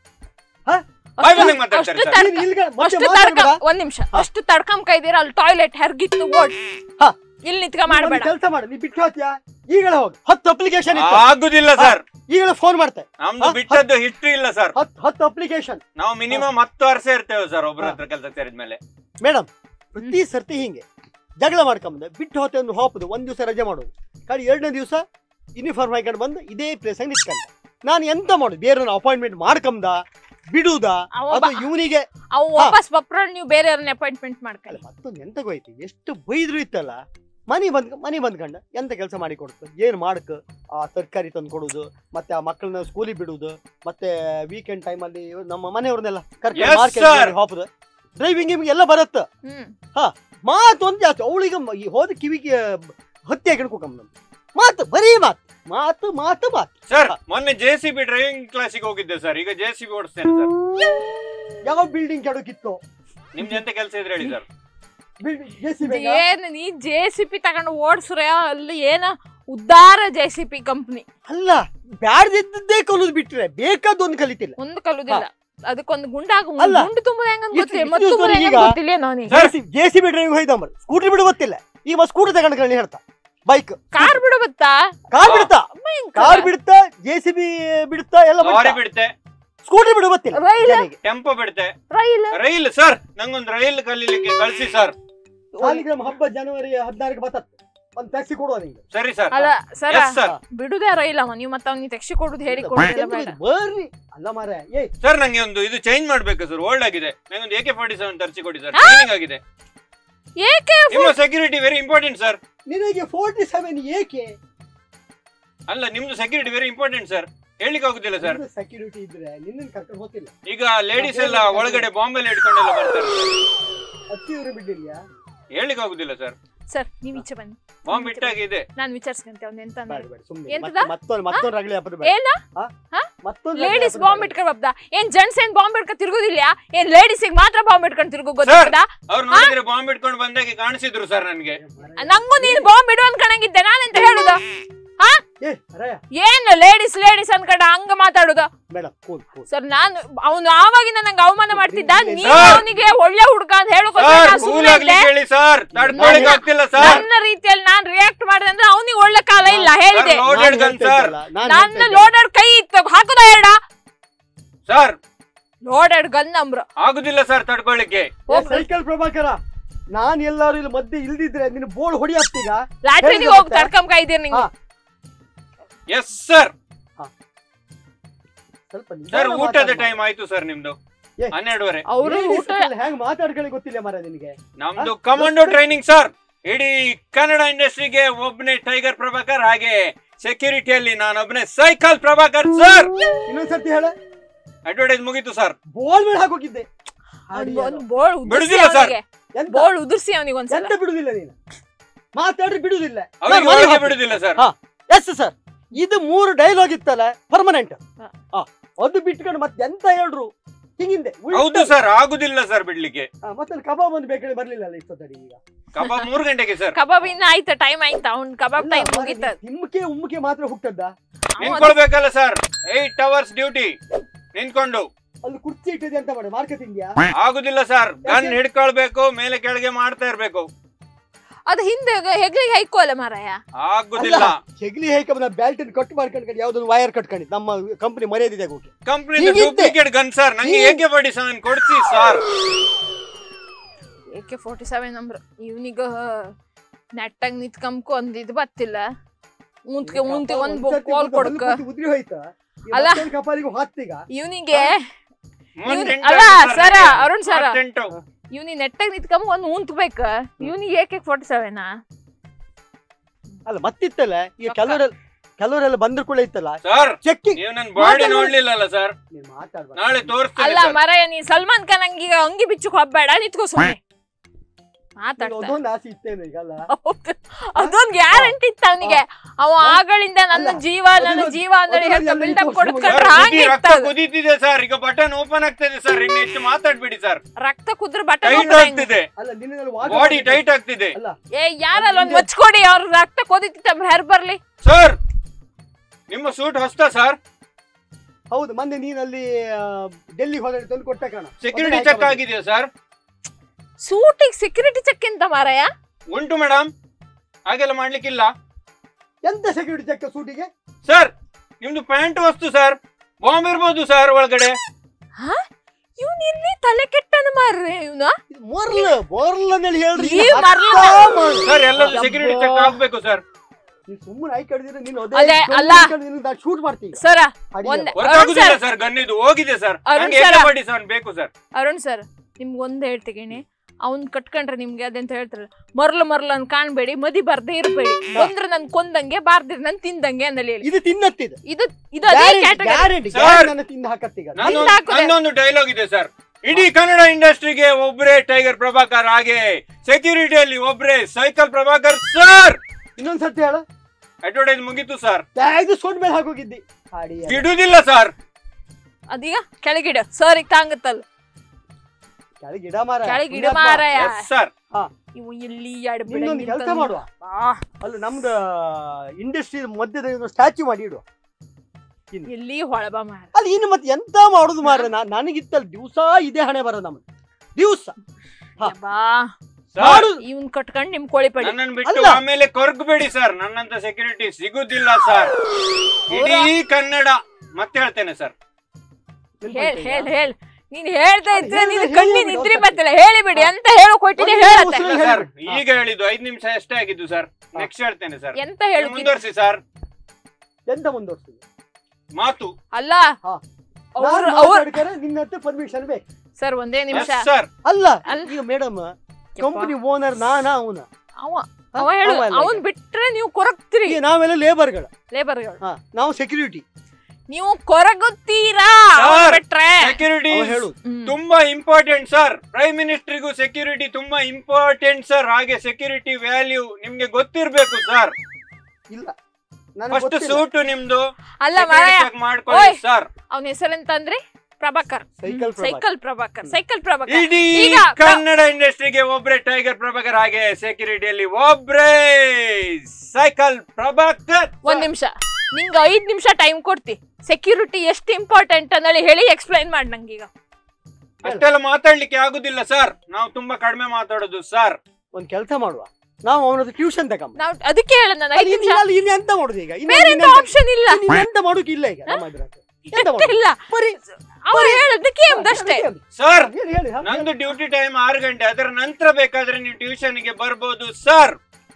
ಬಾಯ್ ಬಂದಂಗ್ ಮಾತಾಡ್ತಾರೆ ಅಷ್ಟು ಸರ್. ತಡ್ಕ ನೀನು ಇಲ್ಗ- ಮತ್ತೆ ಅಷ್ಟು ತಡ್ಕ ಮಾತಾಡ್ಬೇಡ. ಒಂದ್ ನಿಮಿಷ ಅಷ್ಟು ತಡ್ಕಂಕ ಇದೀರ ಅಲ್ಲಿ ಟಾಯ್ಲೆಟ್ ಹೆರ್ಗಿತ್ತು ಓಡ್ ಹಾ. ಇಲ್ಲಿ ನಿತ್ಕ ಮಾಡ್ಬೇಡ ಕೆಲಸ ಮಾಡು ನೀ ಬಿಟ್ಟು ಹೋಗ್ತೀಯಾ ಈಗಲೇ ಹೋಗಿ ಹತ್ತು ಅಪ್ಲಿಕೇಶನ್ ಇತ್ತು ಆಗುದಿಲ್ಲ ಸರ್ ಈಗಲೇ ಫೋನ್ ಮಾಡ್ತೆ ನಮ್ದು ಹಾ, ಬಿಟ್ಟದ್ದು ಹಿಸ್ಟ್ರಿ ಇಲ್ಲ ಸರ್ ಹತ್ತು ಹತ್ತು ಅಪ್ಲಿಕೇಶನ್ ನಾವು ಮಿನಿಮಮ್ ಹತ್ತು ವರ್ಷ ಇರ್ತೇವೆ ಸರ್ ಒಬ್ಬರ ಹತ್ರ ಕೆಲಸ ಸೇರಿದ್ಮೇಲೆ ಮೇಡಮ್ ಪ್ರತಿ ಸರ್ತಿ ಹಿಂಗೆ ಜಗಳ ಮಾಡ್ಕೊಂಬಂದೆ ಬಿಟ್ಟು ಹೋತೆ ಒಂದು ಹೋಪದು ಒಂದ್ ದಿವಸ ರಜೆ ಮಾಡೋದು ಕಾಡಿ ಎರಡನೇ ದಿವಸ ಯೂನಿಫಾರ್ಮ್ ಹಾಕೊಂಡು ಬಂದು ಇದೇ ಪ್ಲೇಸ್ ಆಗಿ ನಿಂತ್ಕೊಂಡ ನಾನು ಎಂತ ಮಾಡುದು ಬೇರೆ ಅಪಾಯಿಂಟ್ಮೆಂಟ್ ಮಾಡ್ಕೊಂಡ ಬಿಡುದ ಅವ ಅದು ಬ- ಇವನಿಗೆ ಅವ್ ವಾಪಸ್ ಬಪ್ರ ನೀವು ಬೇರೆಯವ್ರನ್ನ ಅಪಾಯಿಂಟ್ಮೆಂಟ್ ಅಲ್ಲ ಮಾಡ್ಕೊಳ್ಳಿ ಮತ್ತೊಂದು ಎಂತ ಹೋಯ್ತು ಎಷ್ಟು ಬೈದ್ರು ಇತ್ತಲ್ಲ ಮನೆ ಬಂದ್ ಮನೆ ಬಂದ್ಕಂಡ ಎಂತ ಕೆಲಸ ಮಾಡಿ ಕೊಡ್ತು ಏನು ಮಾಡಕ್ ಆ ತರಕಾರಿ ತಂದು ಕೊಡುದು ಮತ್ತೆ ಆ ಮಕ್ಕಳನ್ನ ಸ್ಕೂಲಿಗೆ ಬಿಡುದು ಮತ್ತೆ ವೀಕೆಂಡ್ ಟೈಮಲ್ಲಿ ನಮ್ಮ ಮನೆಯವ್ರನ್ನೆಲ್ಲ Yes, ಕರ್ಕೊಂಡು sir. ಮಾರ್ಕೆಟ್ ಹಾಪುದು ಡ್ರೈವಿಂಗ್ ಗಿವಿಂಗ್ ಎಲ್ಲ ಬರತ್ತ ಹ್ಮ್ ಮಾತು ಒಂದು ಜಾಸ್ತಿ ಅವಳಿಗೆ ಈ ಹೋದ ಕಿವಿಗೆ ಹತ್ತಿ ಹಾಕೊಂಡು ಕೂಕಮ್ಮ ನಮ್ದು ಮಾತು ಬರೀ ಮಾತು ಮಾತು ಮಾತು ಮಾತು ಸರ್ ಮೊನ್ನೆ ಜೆ ಸಿ ಬಿ ಡ್ರೈವಿಂಗ್ ಕ್ಲಾಸಿಗೆ ಹೋಗಿದ್ದೆ ಸರ್ ಈಗ ಜೆ ಸಿ ಬಿ ಓಡಿಸ್ತೇನೆ ಸರ್ ಯಾವ ಬಿಲ್ಡಿಂಗ್ ಕೆಡಕಿತ್ತು ನಿಮ್ದು ಎಂತ ಕೆಲಸ ಇದ್ರೆ ಹೇಳಿ ಸರ್ ಬಿಲ್ಡಿಂಗ್ ಜೆ ಸಿ ಏನ್ ನೀ ಜೆ ಸಿ ಪಿ ತಗೊಂಡು ಓಡ್ಸ್ರ ಅಲ್ಲಿ ಏನ ಉದ್ದಾರ ಜೆ ಸಿ ಪಿ ಕಂಪ್ನಿ ಅಲ್ಲ ಬ್ಯಾಡ್ದಿದ್ದೇ ಕಲಿದು ಬಿಟ್ರೆ ಬೇಕಾದ ಒಂದು ಕಲಿತಿಲ್ಲ ಒಂದು ಕಲುದಿಲ್ಲ ಅದಕ್ಕೊಂದು ಗುಂಡಾಗ ಅಲ್ಲ. ಗುಂಡು ತುಂಬುದ ಹೆಂಗ ಇಷ್ಟು- ಗೊತ್ತಿಲ್ಲ ಇಷ್ಟು ಮತ್ತು ತುಂಬುದ ಹೆಂಗ ದಿವ್ಸದವರೆಗೆ ಗೊತ್ತಿಲ್ಲ ನಾನು sir. J C B driving ಹೋಯ್ತಂಬರ್ ಸ್ಕೂಟ್ರಿ ಬಿಡು ಗೊತ್ತಿಲ್ಲ ಈಗ ಸ್ಕೂಟರ್ ತಗೊಂಡು ಕಣ್ಣಿ ಹೇಳ್ತಾ ಬೈಕ್ ಕಾರ್ ಬಿಡು ಬತ್ತಾ ಕಾರ್ ಹಾ. ಬಿಡ್ತಾ ಕಾರ್ ಬಿಡ್ತಾ ಜೆ ಸಿ ಬಿ ಬಿಡ್ತಾ ಎಲ್ಲ ಲಾರಿ ಬಿಡ್ತೆ ಸ್ಕೂಟರ್ ಬಿಡು ಗೊತ್ತಿಲ್ಲ ರೈಲ್? ಜನಿಗೆ. ಟೆಂಪೋ ಬಿಡ್ತೆ ರೈಲ್ ರೈಲ್ ಸರ್ ನಂಗೊಂದು ರೈಲ್ ಕಲೀಲಿಕ್ಕೆ ಕಳ್ಸಿ ಸರ್ ಸಾಲಿಗ್ರಾಮ ಹಬ್ಬ ಜನವರಿ ಹದಿನಾರಕ್ಕೆ ಬರ್ತದೆ ಒಂದು ಟ್ಯಾಕ್ಸಿ ಕೊಡುವ ನಿಂಗೆ ಸರಿ ಸರ್ ಅಲ್ಲ ಸರ ಎಸ್ ಸರ್ ಬಿಡುದೇ ರೈಲ್ ಅವ ನೀವು ಮತ್ತೆ ಅವ್ನಿಗೆ ತೆಕ್ಷಿ ಕೊಡುದು ಹೇಳಿ ಕೊಡುದಿಲ್ಲ ಬೇಡ ಬರ್ರಿ ಅಲ್ಲ ಮಾರ ಏಯ್ ಸರ್ ನಂಗೆ ಒಂದು ಇದು ಚೇಂಜ್ ಮಾಡ್ಬೇಕು ಸರ್ ಓಲ್ಡ್ ಆಗಿದೆ ನಂಗೆ ಒಂದು ಎಕೆ ಫಾರ್ಟಿ ಸೆವೆನ್ ತರಿಸಿ ಕೊಡಿ ಸರ್ ಟ್ರೈನಿಂಗ್ ಆಗಿದೆ ಏಕೆ ನಿಮ್ಮ ಸೆಕ್ಯೂರಿಟಿ ವೆರಿ ಇಂಪಾರ್ಟೆಂಟ್ ಸರ್ ನಿನಗೆ ಫೋರ್ಟಿ ಸೆವೆನ್ ಏಕೆ ಅಲ್ಲ ನಿಮ್ದು ಸೆಕ್ಯೂರಿಟಿ ವೆರಿ ಇಂಪಾರ್ಟೆಂಟ್ ಸರ್ ಹೇಳಿಕ್ ಆಗುದಿಲ್ಲ ಸರ್ ಸೆಕ್ಯೂರಿಟಿ ಇದ್ರೆ ನಿನ್ನ ಕರ್ಕೊಂಡು ಹೋಗ್ತಿಲ್ಲ ಈಗ ಲೇಡೀಸ್ ಎಲ್ಲ ಒಳಗಡೆ ಬಾಂಬೆಲ್ಲ ಇಟ್ಕೊಂಡೆಲ್ಲ ಬರ್ತಾರೆ ಹತ್ತಿ ಇವರು ಬಿಡ್ಡಿಲ್ಯಾ ಹೇಳಿಕ್ ಆಗುದಿಲ್ಲ ಸರ್ ಸರ್ ನೀವ್ ಈಚೆ ಬನ್ನಿ ಬಾಂಬ್ ಇಟ್ಟಾಗಿದೆ ನಾನ್ ವಿಚಾರಿಸ್ಕೊಂತೆ ಅವ್ನ ಎಂತ ಬೇಡ ಬೇಡ ಸುಮ್ಮನೆ ಎಂತದ? ಮತ್ತೊಂದು ಮತ್ತೊಂದು ರಗಳೆ ಹಬ್ಬದ ಬೇಡ ಏನ ಹಾ? ಹಾ? ಮತ್ತೊಂದು ಲೇಡೀಸ್ ಬಾಂಬ್ ಇಟ್ಕೊಂಡ್ ಬಬ್ದ ಏನ್ ಜೆಂಟ್ಸ್ ಏನ್ ಬಾಂಬ್ ಇಟ್ಕೊಂಡ್ ತಿರುಗುದಿಲ್ಲ ಏನ್ ಲೇಡೀಸ್ ಮಾತ್ರ ಬಾಂಬ್ ಇಟ್ಕೊಂಡ್ ತಿರುಗು ಗೊತ್ತಾಗ್ತದ ಅವ್ರು ನೋಡಿದ್ರೆ ಬಾಂಬ್ ಇಟ್ಕೊಂಡು ಬಂದಾಗೆ ಕಾಣಿಸಿದ್ರು ಸರ್ ನನಗೆ ನಂಗೂ ನೀನ್ ಬಾಂಬ್ ಇಡು ಅನ್ಕೊಂಡಂಗಿದ್ದೆ ನಾನೆಂತ ಹೇಳುದ ಏ ರಯ ಏನ್ ಲೇಡೀಸ್ ಲೇಡೀಸ್ ಅನ್ಕೊಂಡ ಹಂಗ ಮಾತಾಡುದ ಮೇಡಮ್ ಕೂಲ್ ಕೂಲ್ ಸರ್ ನಾನು ಅವನು ಆವಾಗಿಂದ ನಂಗೆ ಅವಮಾನ ಮಾಡ್ತಿದ್ದ ನೀವು ಸರ್. ಅವನಿಗೆ ಒಳ್ಳೆ ಹುಡುಗ ಅಂತ ಹೇಳೋಕೋಸ್ಕರ ಸರ್ ನಾನ್ ಕೂಲ್ ಸುಮ್ನೆ ಆಗ್ಲಿ ಇದ್ದೆ. ಹೇಳಿ ಸರ್ ತಡ್ಕೊಳಿಕ್ ನನ್ನ- ಆಗ್ತಿಲ್ಲ ಸರ್ ನನ್ನ ರೀತಿಯಲ್ಲಿ ನಾನ್ ರಿಯಾಕ್ಟ್ ಮಾಡಿದೆ ಅಂದ್ರೆ ಅವನಿಗೆ ಒಳ್ಳೆ ಕಾಲ ಇಲ್ಲ ಹೇಳಿದೆ ಲೋಡೆಡ್ ನಾನು ಗನ್ ಹೇಳ್ತಾ ಸರ್ ಇದ್ದಲ್ಲ, ನಾನು ನನ್ನ ಹೇಳ್ತಾ ಇದ್ದಲ್ಲ. ಲೋಡೆಡ್ ಕೈ ಇತ್ತು ಹಾಕುದ ಎರಡ ಸರ್ ಲೋಡೆಡ್ ಗನ್ ಅಂಬ್ರು ಆಗುದಿಲ್ಲ ಸರ್ ತಡ್ಕೊಳ್ಳಿಕ್ಕೆ ಏ, ಸೈಕಲ್ ಪ್ರಭಾಕರ ನಾನ್ ಎಲ್ಲಾರು ಇಲ್ಲಿ ಮಧ್ಯೆ ಇಲ್ದಿದ್ರೆ ನಿನ್ನ ಬೋರ್ಡ್ ಹೊಡಿ ಹತ್ತೀಗ ಲ್ಯಾಟ್ರಿನಿಗೆ ಹೇಳಿದೆ ಹೋಗಿ ಮತ್ತೆ? ತಡ್ಕೊಂಬ ಇದ್ದೀರಿ ನಿಂಗೆ ಹಾ. ಎಸ್ ಸರ್ ಸ್ವಲ್ಪ ನಿಧಾನ ಸರ್ ಊಟದ ಮಾತಾಡು. ಟೈಮ್ ಆಯ್ತು ಸರ್ ನಿಮ್ದು ಏ. ಹನ್ನೆರಡುವರೆ ಅವರು Ladies ಊಟ ಹತ್ರ ಹೆಂಗ್ ಮಾತಾಡ್ಕೊಳ್ಳಿ ಗೊತ್ತಿಲ್ಲ ಮರ ನಿನಗೆ ನಮ್ದು ಆ? ಕಮಾಂಡೋ ಟ್ರೈನಿಂಗ್ ಸರ್ ಇಡೀ ಕನ್ನಡ ಇಂಡಸ್ಟ್ರಿಗೆ ಒಬ್ಬನೇ ಟೈಗರ್ ಪ್ರಭಾಕರ್ ಹಾಗೆ ಸೆಕ್ಯೂರಿಟಿಯಲ್ಲಿ ನಾನೊಬ್ಬನೇ ಸೈಕಲ್ ಪ್ರಭಾಕರ್ ಸರ್ ಇನ್ನೊಂದ್ಸರ್ತಿ ಹೇಳ ಅಡ್ವರ್ಟೈಸ್ ಮುಗೀತು ಸರ್ ಬೋಲ್ ಮೇಲೆ ಹಾಕೋಗಿದ್ದೆ ಒಂದು ಬೋಳ್ ಬಿಡುದಿಲ್ಲ sir. ಎಂತ ಬೋಳ್ ಉದುರ್ಸಿ ಅವನಿಗೆ ಒಂದ್ಸಲ ಎಂತ ಬಿಡುದಿಲ್ಲ ನೀನು ಮಾತಾಡ್ರಿ ಬಿಡುದಿಲ್ಲ ಅವ್ರಿಗೆ ಒಳಗೆ ಬಿಡುದಿಲ್ಲ ಸರ್ ಹಾ. ಎಸ್ ಸರ್ ಇದು ಮೂರು ಡೈಲಾಗ್ ಇತ್ತಲ್ಲ ಪರ್ಮನೆಂಟ್ ಹಾ. ಅದು ಬಿಟ್ಕೊಂಡು ಮತ್ತೆ ಎಂತ ಹೇಳ್ರು ಹಿಂಗಿದೆ ಹೌದು ಸರ್ ಆಗುದಿಲ್ಲ ಸರ್ ಬಿಡ್ಲಿಕ್ಕೆ ಮತ್ತೆ ಅಲ್ಲಿ ಕಬಾಬ್ ಒಂದು ಬೇಕಾದ್ರೆ ಬರ್ಲಿಲ್ಲ ಅಲ್ಲ ಇಷ್ಟೊತ್ತಡಿ ಈಗ ಕಬಾಬ್ ಮೂರು ಗಂಟೆಗೆ ಸರ್ ಕಬಾಬ್ ಇನ್ನ ಆಯ್ತು ಟೈಮ್ ಆಯ್ತು ಅವ್ನ್ ಕಬಾಬ್ ಟೈಮ್ ಮುಗೀತ ಹಿಮ್ಮಕ್ಕೆ ಉಮ್ಮಕ್ಕೆ ಮಾತ್ರ ಹುಟ್ಟದ್ದ ನಿಂತ್ಕೊಳ್ಬೇಕಲ್ಲ ಸರ್ ಏಟ್ ಅವರ್ಸ್ ಡ್ಯೂಟಿ ನಿಂತ್ಕೊಂಡು ಅಲ್ಲಿ ಕುರ್ಚಿ ಇಟ್ಟಿದೆ ಅಂತ ಮಾಡಿ ಮಾರ್ಕೆಟಿಂಗ್ ಆಗುದಿಲ್ಲ ಸರ್ ಗನ್ ಹಿಡ್ಕೊಳ್ಬೇಕು ಮೇಲೆ ಕೆಳಗೆ ಮಾಡ್ತಾ ಇರ್ಬೇಕು ಅದು ಹಿಂದೆ ಹೆಗ್ಲಿಗೆ ಹೈಕೋಲ್ಲ ಮಾರಾಯ ಆಗುದಿಲ್ಲ ಹೆಗ್ಲಿ ಹೇಗೆ ಬ್ಯಾಲ್ಟ್ ಕಟ್ ಮಾಡ್ಕೊಂಡು ಯಾವ್ದೊಂದು ವೈರ್ ಕಟ್ಕೊಂಡಿದ್ದು ನಮ್ಮ ಕಂಪನಿ ಮರ್ಯಾದಿದೆ ಹೋಗಿ ಕಂಪ್ನಿ ಹೀಗಿದ್ದೆ. ಡೂಪ್ಲಿಕೇಟ್ ಗನ್ ಸರ್ ನಂಗೆ ಹೀಗ್- ಏಕೆ ಫಾರ್ಟಿ ಸೆವೆನ್ ಕೊಡ್ಸಿ sir AK forty seven number ಇವನಿಗ ನೆಟ್ಟಾಗ ನಿತ್ಕಂಬ್ಕೊ ಒಂದ್ ಇದು ಬತ್ತಿಲ್ಲ ಉಂತ್ಗೆ ಉಂತಿ ಒಂದ್ ಕೋಲ್ ಕೊಡ್ಕ ಉದ್ರಿ ಹೋಯ್ತಾ ಅಲ್ಲ. ಕಪಾಲಿಗೆ ಹೊತ್ತೀಗ ಇವನಿಗೆ ಮುಂದೆಂಟು ಅಲ್ಲ ಆಗಿದೆ ಸರ ನನಗೆ. ಅರುಣ್ ಸರ ಮತ್ತೆಂಟು. ಇವನಿ ನೆಟ್ಟಾಗ ನಿತ್ಕಂಬ ಒಂದ್ ಉಂತ್ಬೇಕ ಇವನಿಗೆ ಏಕೆ ಫೋರ್ಟಿ ಸೆವೆನಾ ಅಲ್ಲ ಮತ್ತಿತ್ತಲ್ಲ ಈಗ ಕೆಲವರೆಲ್ಲ ಕೆಲವರೆಲ್ಲ ಬಂದ್ರು ಕೂಡ ಇತ್ತಲ್ಲ ಸರ್ ಚೆಕ್ಕಿಂಗ್ ನೀವು ನನ್ ಬಾಡಿ ಮಾತಾಡು. ನೋಡ್ಲಿಲ್ಲಲ್ಲ ಸರ್ ನೀನ್ ಮಾತಾಡ್ಬಾರ್ದು ನಾಳೆ ತೋರಿಸ್ತೇನೆ ಅಲ್ಲ ಸರ್ ಮರಾಯ ನೀ ಸಲ್ಮಾನ್ ಖಾನ್ ಹಂಗೀಗ ಅಂಗಿ ಬಿಚ್ಚಕ್ ಹೋಗ್ಬೇಡ ನಿತ್ಕೋ ಸುಮ್ಮನೆ ಈಗ ಮಾತಾಡ್ತಾ ಅದೊಂದು ಆಸೆ ಇತ್ತೇನು ಈಗ ಅಲ್ಲ ಹೌದು. ಅದೊಂದ್ ಗ್ಯಾರಂಟಿ ಇತ್ತು ಅವನಿಗೆ ಅವ ಆಗಳಿಂದ ನನ್ನ ಅಲ್ಲ, ಜೀವ ನನ್ನ ಅದನ್ನ- ಜೀವ ಅಂದ್ರೆ ಅದನ್ನ ಹೇಳ್ತಾ ಎಲ್ಲ ಬಿಲ್ಡಪ್ ತೋರ್ಸು ಕೊಡ್ಕೊಂಡ್ರೆ ಸರ್, ಹಾಗೆ ಬುದ್ಧಿ ರಕ್ತ ಇತ್ತು ಅದು. ಕುದೀತಿದೆ ಸರ್ ಈಗ ಬಟನ್ ಓಪನ್ ಆಗ್ತದೆ ಸರ್ ಇನ್ನು ಹೆಚ್ಚು ಮಾತಾಡ್ಬಿಡಿ ಸರ್ ರಕ್ತ ಕುದ್ರ ಬಟ್ಟೆ ಟೈಟ್ ಆಗ್ತಿದೆ ಅಲ್ಲ ನಿನ್ನ ಬಾಡಿ ಟೈಟ್ ಆಗ್ತಿದೆ ಅಲ್ಲ ಏ ಯಾರಲ್ಲ ಒಂದ್ ಮಚ್ಕೊಡಿ ಅವ್ರ ರಕ್ತ ಕೊದಿತ್ತ ಹೆರ್ ಬರ್ಲಿ ಸರ್ ನಿಮ್ಮ ಸೂಟ್ ಹೊಸ್ತಾ ಸರ್ ಹೌದು ಮೊನ್ನೆ ನೀನ್ ಅಲ್ಲಿ ಡೆಲ್ಲಿಗೆ ಹೋದ್ರೆ ತಂದು ಕೊಟ್ಟ ಕಾಣ ಸೆಕ್ಯೂರಿಟಿ ಚೆಕ್ ಆಗಿದೆಯಾ ಸರ್ ಸೂಟಿಗೆ ಸೆಕ್ಯೂರಿಟಿ ಚೆಕ್ ಎಂತ ಮಾರಾಯ ಉಂಟು ಮೇಡಮ್ ಹಾಗೆಲ್ಲ ಮಾಡ್ಲಿಕ್ಕಿಲ್ಲ ಎಂತ ಸೆಕ್ಯೂರಿಟಿ ಚೆಕ್ ಸೂಟಿಗೆ ಸರ್ ನಿಮ್ದು ಪ್ಯಾಂಟ್ ವಸ್ತು ಸರ್ ಬಾಂಬ್ ಇರ್ಬೋದು ಸರ್ ಒಳಗಡೆ ಇವ್ನ್ ಇಲ್ಲಿ ತಲೆ ಕೆಟ್ಟನ ಮಾರ್ರೆ ಇವ್ನ ಇದು ಮೊರ್ಲ್ ಮೊರ್ಲ್ ಅಂತೇಳಿ ಹೇಳ್ರಿ ಈ ಇದು ಮರ್ಲ. ಹತ್ತ ಮಾಡು. ಸರ್ ಎಲ್ಲದು ಸೆಕ್ಯೂರಿಟಿ ಚೆಕ್ ಯಬ್ಬಾ. ಆಗ್ಬೇಕು ಸರ್ ನೀನ್ ಸುಮ್ಮನೆ ಆಯ್ಕೆ ಕಡ್ದಿದ್ರೆ ನೀನು ಅದೇ, ಅಲ್ಲ. ಶೂಟ್ ಮಾಡ್ತೀವಿ ಸರ ಒಂದ್ ವರ್ಕ್ ಅರುಣ್ ಆಗುದಿಲ್ಲ ಸರ್ ಸರ್ ಗನ್ ಇದು ಹೋಗಿದೆ ಸರ್ ಅರುಣ್ ನಂಗೆ ಸರ. ಏಕೆ ಬಾಡಿ ಸರ್ ಬೇಕು ಸರ್ ಅರುಣ್ ಸರ್ ನಿಮ್ಗೆ ಒಂದ್ ಹೇಳ್ತೀನಿ ಅವ್ನ್ ಕಟ್ಕೊಂಡ್ರೆ ನಿಮ್ಗೆ ಅದಂತ ಹೇಳ್ತಾರಲ್ಲ ಮರ್ಲು ಮರ್ಲು ಅನ್ ಕಾಣ್ಬೇಡಿ ಮದಿ ಬರ್ದೇ ಇರ್ಬೇಡಿ ಬಂದ್ರೆ ನನ್ ಕೊಂದಂಗೆ ಬಾರ್ದಿರ್ ನನ್ ತಿಂದಂಗೆ ಅಂದಲ್ಲಿ ಹೇಳಿ ಇದು ತಿನ್ನತ್ತಿದ ಇದು ಇದು ಅದೇ ಕ್ಯಾಟಗರಿ ಗ್ಯಾರಂಟಿ Sir. ನನ್ನ ತಿಂದು ಹಾಕತ್ತೀಗ ನನ್ನೊಂದು ಹಾಕುದೆ. ನನ್ನೊಂದು ಡೈಲಾಗ್ ಇದೆ ಸರ್ ಇಡೀ ಕನ್ನಡ ಇಂಡಸ್ಟ್ರಿಗೆ ಒಬ್ರೇ ಟೈಗರ್ ಪ್ರಭಾಕರ್ ಹಾಗೆ ಸೆಕ್ಯೂರಿಟಿಯಲ್ಲಿ ಒಬ್ರೇ ಸೈಕಲ್ ಪ್ರಭಾಕರ್ ಸರ್ ಇನ್ನೊಂದ್ ಸರ್ತಿ ಹೇಳ ಅಡ್ವರ್ಟೈಸ್ ಮುಗೀತು ಸರ್ ಇದು ಸೋಟ್ ಮೇಲೆ ಹಾಕೋಗಿದ್ದಿ ಹಾಡಿ ಬಿಡುದಿಲ್ಲ ಸರ್ ಅದೀಗ ಕೆಳಗಿಡ ಸರಿಗೆ ತಾಂಗತ್ತಲ್ಲ ಕೆಳಗೆ ಗಿಡ ಮಾರ ಕೆಳಗಿಡ ಮಾರಾಯ ಸರ್ ಇವು ಇಲ್ಲಿ ಎಡ್ ಇನ್ನೊಂದು ಕೆಲಸ ಮಾಡುವ ಅಲ್ಲ ನಮ್ದು ಇಂಡಸ್ಟ್ರಿ ಮಧ್ಯದ ಸ್ಟ್ಯಾಚ್ಯೂ ಮಾಡಿ ಇಡುವ ಎಲ್ಲಿ ಹೊಳಬ ಮಾರ ಅಲ್ಲಿ ಇನ್ನು ಮತ್ತೆ ಎಂತ ಮಾಡುದು ಮಾರ ನನಗಿತ್ತಲ್ಲ ದಿವಸ ಇದೇ ಹಣೆ ಬರೋದು ನಮ್ದು ದಿವಸ ಹಾ. ಬಾ ಸರ್ ಮಾಡುದು ಇವನ್ ಕಟ್ಕೊಂಡ್ ನಿಮ್ ಕೋಳಿ ಪಡಿ ನನ್ನನ್ನು ಬಿಟ್ಟು ಅಲ್ಲ. ಆಮೇಲೆ ಕೊರ್ಗಬೇಡಿ ಸರ್ ನನ್ನಂತ ಸೆಕ್ಯೂರಿಟಿ ಸಿಗುದಿಲ್ಲ ಸರ್ ಇಡೀ ಕನ್ನಡ ಮತ್ತೆ ಹೇಳ್ತೇನೆ ಸರ್ ಹೇಳ್ ಹೇಳ್ ಹೇಳ್ ನೀನ್ ಹೇಳ್ತಾ ಇದ್ರೆ ಹೇಳ್ದೆ, ನೀನ್ ಹೇಳ್ದೆ ಕಣ್ಣಿ ಬಿಡು, ನಿದ್ರೆ ಒಂದ್ಸತಿ. ಬರ್ತಿಲ್ಲ ಹೇಳಿಬಿಡಿ ಅಂತ ಹೇಳೋ ಕೊಟ್ಟಿನಿ ಒಂದು ಹೇಳತ್ತೆ ಉಸಿರು ಅಲ್ಲ ಸರ್ ಹೇಳ್ಬಿಡಿ. ಈಗ ಹೇಳಿದ್ದು ಐದು ನಿಮಿಷ ಅಷ್ಟೇ ಆಗಿದ್ದು ಸರ್ ನೆಕ್ಸ್ಟ್ ಹೇಳ್ತೇನೆ ಸರ್ ಎಂತ ಹೇಳು ಮುಂದುವರಿಸಿ ಸರ್ ಎಂತ ಮುಂದುವರ್ಸುದು ಮಾತು ಅಲ್ಲ ಹಾ. ಅವ್ರು ನಾನು ಅವ್ರ ಮಾತಾಡ್ಕರೆ ನಿನ್ನ ಹತ್ರ ಪರ್ಮಿಷನ್ ಬೇಕು ಸರ್ ಒಂದೇ ನಿಮಿಷ ಸರ್ ಅಲ್ಲ ಅಲ್ಲ. ಈಗ ಮೇಡಮ್ ಕಂಪನಿ ಓನರ್ ನಾನಾ ಅವನ ಅವ ಅವ ಹೇಳು ಅವನ್ ಬಿಟ್ರೆ ನೀವು ಕೊರಗ್ತೀರಿ ಈಗ ನಾವೆಲ್ಲ ಲೇಬರ್ಗಳು ಲೇಬರ್ಗಳು ಹಾ ನಾವು ಸೆಕ್ಯೂರಿಟಿ ನೀವು ಕೊರಗುತ್ತೀರಾ Sir. ಅವ್ನ್ ಬಿಟ್ರೆ ಸೆಕ್ಯೂರಿಟಿ ಅವ ಹೇಳು ಹ್ಮ್. ತುಂಬಾ ಇಂಪಾರ್ಟೆಂಟ್ ಸರ್ ಪ್ರೈಮ್ ಮಿನಿಸ್ಟ್ರಿಗೂ ಸೆಕ್ಯೂರಿಟಿ ತುಂಬಾ ಇಂಪಾರ್ಟೆಂಟ್ ಸರ್ ಹಾಗೆ ಸೆಕ್ಯೂರಿಟಿ ವ್ಯಾಲ್ಯೂ ನಿಮ್ಗೆ ಗೊತ್ತಿರ್ಬೇಕು ಸರ್ ಇಲ್ಲ ನನಗೆ ಫಸ್ಟ್ ಗೊತ್ತಿಲ್ಲ ಸೂಟ್ ನಿಮ್ದು ಅಲ್ಲ ಮಾರಾಯ ಚೆಕ್ ಮಾಡ್ಕೊಳ್ಳಿ ಓಯ್. ಸರ್ ಅವನ ಹೆಸರೆಂತ ಅಂದ್ರೆ Prabhakar cycle Prabhakar. Cycle Prabhakar cycle Prabhakar ಇಡೀ ಈಗ ಕನ್ನಡ ಇಂಡಸ್ಟ್ರಿಗೆ ಒಬ್ರೇ ಟೈಗರ್ ಪ್ರಭಾಕರ್ ಹಾಗೆ ಸೆಕ್ಯೂರಿಟಿಯಲ್ಲಿ ಒಬ್ರೇ ಸೈಕಲ್ ಪ್ರಭಾಕರ್ ಒಂದ್ ನಿಮಿಷ ನಿಂಗೆ ಐದ್ ನಿಮಿಷ ಟೈಮ್ ಕೊಡ್ತಿ ಸೆಕ್ಯೂರಿಟಿ ಎಷ್ಟು ಇಂಪಾರ್ಟೆಂಟ್ ಅನ್ನಳಿ ಹೇಳಿ ಎಕ್ಸ್ಪ್ಲೈನ್ ಮಾಡಿ ನಂಗೀಗ ಅಷ್ಟೆಲ್ಲ ಮಾತಾಡ್ಲಿಕ್ಕೆ ಆಗುದಿಲ್ಲ ಸರ್ ನಾವು ತುಂಬಾ ಕಡಿಮೆ ಮಾತಾಡೋದು ಸರ್ ಒಂದ್ ಕೆಲಸ ಮಾಡುವ ನಾವು ಅವನದ್ದು ಟ್ಯೂಷನ್ ತಗೊಂಬ ನಾವ್ ಅದಕ್ಕೆ ಹೇಳ ನಾನು ಐದ್ ನಿಮಿಷ ಇನ್ನು ಎಂತ ಮಾಡುದು ಈಗ ಇನ್ನು ಬೇರೆ ಇನ್ನು ಎಂತ- ಆಪ್ಷನ್ ಇಲ್ಲ ಇನ್ನು ಎಂತ ಮಾಡೋಕೆ ಇಲ್ಲ ಈಗ ನಮ್ಮ ಇದ್ರಲ್ಲಿ. ಎಂತ ಎಂತ ಮಾಡುದು ಇಲ್ಲ ಬರೀ ಅವ್ರು ಹೇಳೋದಕ್ಕೆ ಎಂದಷ್ಟೇ ಸರ್ ಹೇಳಿ ಹೇಳಿ ಹಾ, ನಂದು ಡ್ಯೂಟಿ ಟೈಮ್ ಆರು ಗಂಟೆ ಅದರ ನಂತರ ಬೇಕಾದ್ರೆ ನೀವು ಟ್ಯೂಷನ್ಗೆ ಬರ್ಬೋದು ಸರ್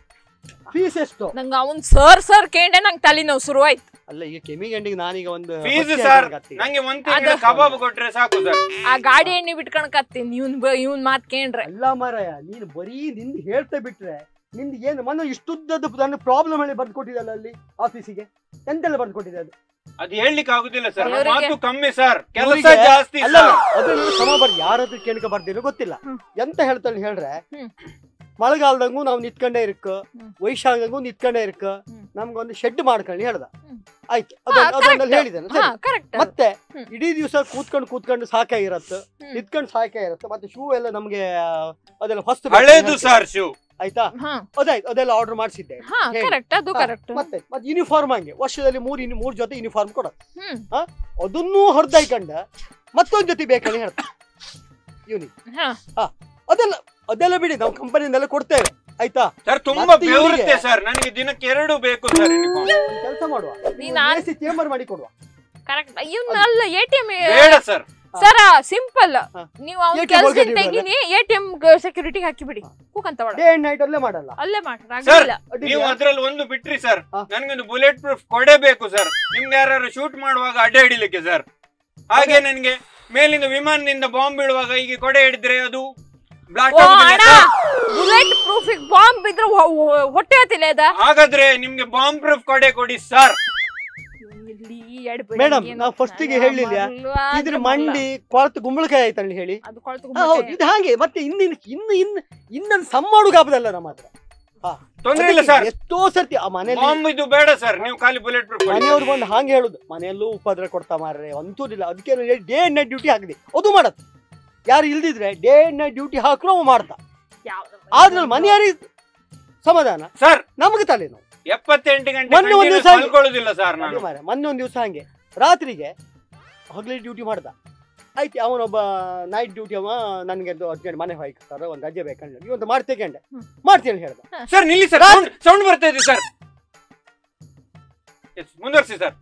ಫೀಸ್ ಎಷ್ಟು ನಂಗೆ ಅವ್ನ್ ಸರ್ ಸರ್ ಕೇಂಡೆ ನಂಗೆ ತಲೆನೋವು ಶುರುವಾಯ್ತು ಅಲ್ಲ ಈಗ ಕೆಮಿಗಂಡಿಗೆ ನಾನೀಗ ಒಂದು ಫೀಸ್ ಬಟ್ಟೆ ಸರ್ ಹಾಕ್ತೀನಿ. ನಂಗೆ ಒಂದ್ ತಿಂಗಳ ಕಬಾಬ್ ಕೊಟ್ರೆ ಸಾಕು ಸರ್ ಆ ಗಾಡಿ ಎಣ್ಣೆ ಬಿಟ್ಕೊಳಕತ್ತೀನಿ ಇವ್ನ್ ಬ- ಇವ್ನ್ ಮಾತ್ ಕೇಂಡ್ರೆ ಅಲ್ಲ ಮಾರಾಯ ನೀನು ಬರೀ ನಿಂದು ಹೇಳ್ತಾ ಬಿಟ್ರೆ ನಿಂದು ಏನು ಮೊನ್ನೆ ಇಷ್ಟುದ್ದದ್ದು ನನ್ನ ಪ್ರಾಬ್ಲಮ್ ಹೇಳಿ ಬರ್ದು ಕೊಟ್ಟಿದ್ದಲ್ಲ ಅಲ್ಲಿ ಆಫೀಸಿಗೆ ಎಂತೆಲ್ಲ ಬರ್ದು ಕೊಟ್ಟಿದೆ ಅದು ಅದು ಹೇಳ್ಲಿಕ್ಕೆ ಆಗುದಿಲ್ಲ ಸರ್ ದೇವ್ರಿಗೆ- ಮಾತು ಕಮ್ಮಿ ಸರ್ ಕೆಲಸ ಇವ್ರಿಗೆ- ಜಾಸ್ತಿ ಅಲ್ಲ ಸರ್ ಅದನ್ನ ಸಮ ಬರ್ದು ಯಾರಾದ್ರೂ ಕೇಳ್ಕ ಬರ್ದಿರೋ ಗೊತ್ತಿಲ್ಲ ಹ್ಮ್. ಎಂತ ಹೇಳ್ತಾಳೆ ಹೇಳ್ರೆ ಹ್ಮ್. ಮಳೆಗಾಲದಂಗೂ ನಾವು ನಿತ್ಕೊಂಡೇ ಇರ್ಕ ಹ್ಮ್. ವೈಶಾಖದಂಗೂ ನಿತ್ಕೊಂಡೇ ಇರ್ಕ ಹ್ಮ್. ನಮ್ಗೊಂದು ಶೆಡ್ ಮಾಡ್ಕೊಂಡು ಹೇಳ್ದ ಹ್ಮ್. ಆಯ್ತು ಹಾ, ಅದನ್ನ- ಅದನ್ನೆಲ್ಲ correct. ಹೇಳಿದ್ದೇನೆ ಹಾ ಸರಿ. ಕರೆಕ್ಟ್ ಮತ್ತೆ ಹ್ಮ್. ಇಡೀ ದಿವಸ ಕೂತ್ಕೊಂಡು ಕೂತ್ಕೊಂಡು ಸಾಕಾಗಿರತ್ತೆ ಹ್ಮ್. ನಿತ್ಕೊಂಡು ಸಾಕಾಗಿರತ್ತೆ ಮತ್ತೆ ಶೂ ಎಲ್ಲ ನಮ್ಗೆ ಆ, ಅದೆಲ್ಲ ಹೊಸ್ತು ಹಳೇದು ಸರ್ ಶಿವ್ ಆಯ್ತಾ ಹಾ ಅದಾಯ್ತು ಅದೆಲ್ಲ ಆರ್ಡರ್ ಮಾಡಿಸಿದ್ದೆ ಹಾ ಹೇಳಿ. ಕರೆಕ್ಟ್ ಅದು ಹಾ, ಕರೆಕ್ಟ್ ಮತ್ತೆ ಮತ್ತೆ ಯೂನಿಫಾರ್ಮ್ ಹಂಗೆ ವರ್ಷದಲ್ಲಿ ಮೂರ್ ಇನ್ನು ಮೂರ್ ಜೊತೆ ಯೂನಿಫಾರ್ಮ್ ಕೊಡೋದು ಹ್ಮ್ ಅದನ್ನೂ ಹೊರದಾಯ್ಕಂಡ ಮತ್ತೊಂದ್ ಜೊತೆ ಬೇಕಂತ ಹೇಳ್ತಾರೆ ಇವ್ನಿಗೆ ಹಾ ಅದೆಲ್ಲ ಅದೆಲ್ಲ ಬಿಡಿ ನಾವು ಕಂಪನಿಯಿಂದೆಲ್ಲ ಕೊಡ್ತೇವೆ ಆಯ್ತಾ ಸರ್ ತುಂಬಾ ಮತ್ತೆ ಬೆವರುತ್ತೆ ಇವ್ರಿಗೆ- ಸರ್ ನನಗೆ ದಿನಕ್ಕೆ ಎರಡು ಬೇಕು ಸರ್ ಯೂನಿಫಾರ್ಮ್ ಕೆಲಸ ಮಾಡುವ ನೀನ್ ಆ- ಚೇಂಬರ್ ಮಾಡಿ ಕೊಡುವ ಕರೆಕ್ಟ್ ಇವ್ನ ಅಲ್ಲ ಎ ಟಿ ಎಂ ಬೇಡ ಸರ್ ಸರ ಸಿಂಪಲ್ ಹಾ. ನೀವು ಅವ್ನ ATM ಕೆಲಸ ಒಳಗಡೆ ತೆಗಿನಿ ಎ ಟಿ ಎಂ ಸೆಕ್ಯೂರಿಟಿ ಹಾಕಿಬಿಡಿ ಕೂಕಂತ ಒಳ ಡೇ ಅಂಡ್ ನೈಟ್ ಅಲ್ಲೇ ಮಾಡಲ್ಲ ಅಲ್ಲೇ ಮಾಡ್ರಿ ಸರ್ ಆಗಿಲ್ಲ ಅಡ್ಡಿಲ್ಲ. ನೀವು ಅದ್ರಲ್ಲಿ ಒಂದು ಬಿಟ್ರಿ ಸರ್ ಹಾ. ನನ್ಗೊಂದು ಬುಲೆಟ್ ಪ್ರೂಫ್ ಕೊಡೆ ಬೇಕು ಸರ್ ನಿಮ್ಗೆ ಯಾರು ಶೂಟ್ ಮಾಡುವಾಗ ಅಡ್ಡ ಹಿಡಿಲಿಕ್ಕೆ ಸರ್ ಹಾಗೆ ನನಗೆ ಮೇಲಿಂದ ವಿಮಾನದಿಂದ ಬಾಂಬ್ ಬೀಳುವಾಗ ಈಗ ಕೊಡೆ ಹಿಡಿದ್ರೆ ಅದು ಬ್ಲಾಸ್ಟ್ ಓ ಆಗುದಿಲ್ಲ ಅಣ್ಣ ಸರ್ ಬುಲೆಟ್ ಪ್ರೂಫ್ ಬಾಂಬ್ ಬಿದ್ರೆ ಹೊ- ಹೊ- ಹೊಟ್ಟೆ ಹತ್ತಿಲ್ಲ ಅದ ಹಾಗಾದ್ರೆ ನಿಮ್ಗೆ ಬಾಂಬ್ ಪ್ರೂಫ್ ಕೊಡೆ ಕೊಡಿ ಸರ್ ಇಲ್ಲಿ ಎಡ್ಬಿಡಿ, Madam, ಏನು ನಾವು first ಗೆ ಅಲ್ಲ, ಹೇಳಿಲ್ಲ. ಮರ್ಲು ಆದ್ರೆ ಇದ್ರ ಮರ್ಲ. ಮಂಡಿ ಕೊಳತು ಗುಂಬಳಕಾಯಿ ಆಯ್ತಲ್ಲಿ ಹೇಳಿ ಅದು ಕೊಳ್ತು ಹಾ, ಹೌದು ಗುಮ್ಮಟೆ. ಇದು ಹಾಗೆ ಮತ್ತೆ ಇನ್ನಿನ್ ಇನ್ನು ಇನ್ನು ಇನ್ನೊಂದು ಸಮ್ ಮಾಡುಗಾಪದಲ್ಲ ನಮ್ಮ ಹತ್ರ ತೊಂದ್ರೆ ಇಲ್ಲ ಅದಕ್ಕೆ ಸರ್ ಎಷ್ಟೋ ಸರ್ತಿ ಆ ಮನೆಯಲ್ಲಿ ಬಾಂಬ್ ಇದು ಬೇಡ ಸರ್ ನೀವು ಖಾಲಿ ಬುಲೆಟ್ ಪ್ರೂಫ್ ಮನೆಯವ್ರು ಬಂದು ಹಾಗೆ ಹೇಳುದು ಮನೆಯಲ್ಲೂ ಉಪದ್ರ ಕೊಡ್ತಾ ಮಾರ್ರೆ ಅಂತೂರಿಲ್ಲ ಅದಕ್ಕೆ ಡೇ ಅಂಡ್ ನೈಟ್ ಡ್ಯೂಟಿ ಹಾಕಿದೆ ಅದು ಮಾಡತ್ ಯಾರು ಇಲ್ದಿದ್ರೆ ಡೇ ಅಂಡ್ ನೈಟ್ ಡ್ಯೂಟಿ ಹಾಕ್ರು ಅವ ಮಾಡ್ತಾ ಯಾವ್ದು? ಆದ್ರೆ ಮನೆಯಾರಿಗೆ ಸಮಾಧಾನ ಸರ್ ನಮಗೆ ತಲೆನೋವು ಎಪ್ಪತ್ತೆಂಟು ಗಂಟೆ ಮೊನ್ನೆ ಒಂದು continuous ದಿವಸ ಮಲ್ಕೊಳ್ಳೋದಿಲ್ಲ ಸರ್ ನಾನು ಅದೇ ಮಾರ್ರೆ, ಮೊನ್ನೆ ಒಂದು ದಿವಸ ಹಂಗೆ ರಾತ್ರಿಗೆ ಹಗಲಿ ಡ್ಯೂಟಿ ಮಾಡ್ದ ಆಯ್ತು ಅವನೊಬ್ಬ ನೈಟ್ ಡ್ಯೂಟಿ ಅವ ನನಗೆ ಅರ್ಜೆಂಟ್ ಮನೆ ಹೋಯ್ತಾರೆ ಒಂದು ರಜೆ ಬೇಕಂದ್ರೆ ಇವತ್ತು ಮಾಡ್ತೇಕಂಡೆ ಹ್ಮ್. ಮಾಡ್ತೀನಿ ಹೇಳ್ದ ಸರ್ ನಿಲ್ಲಿ ಸರ್ ರಾತ್- ಸೌಂಡ್ ಬರ್ತಾ ಇದೆ ಸರ್ ಎಸ್, ಮುಂದುವರ್ಸಿ ಸರ್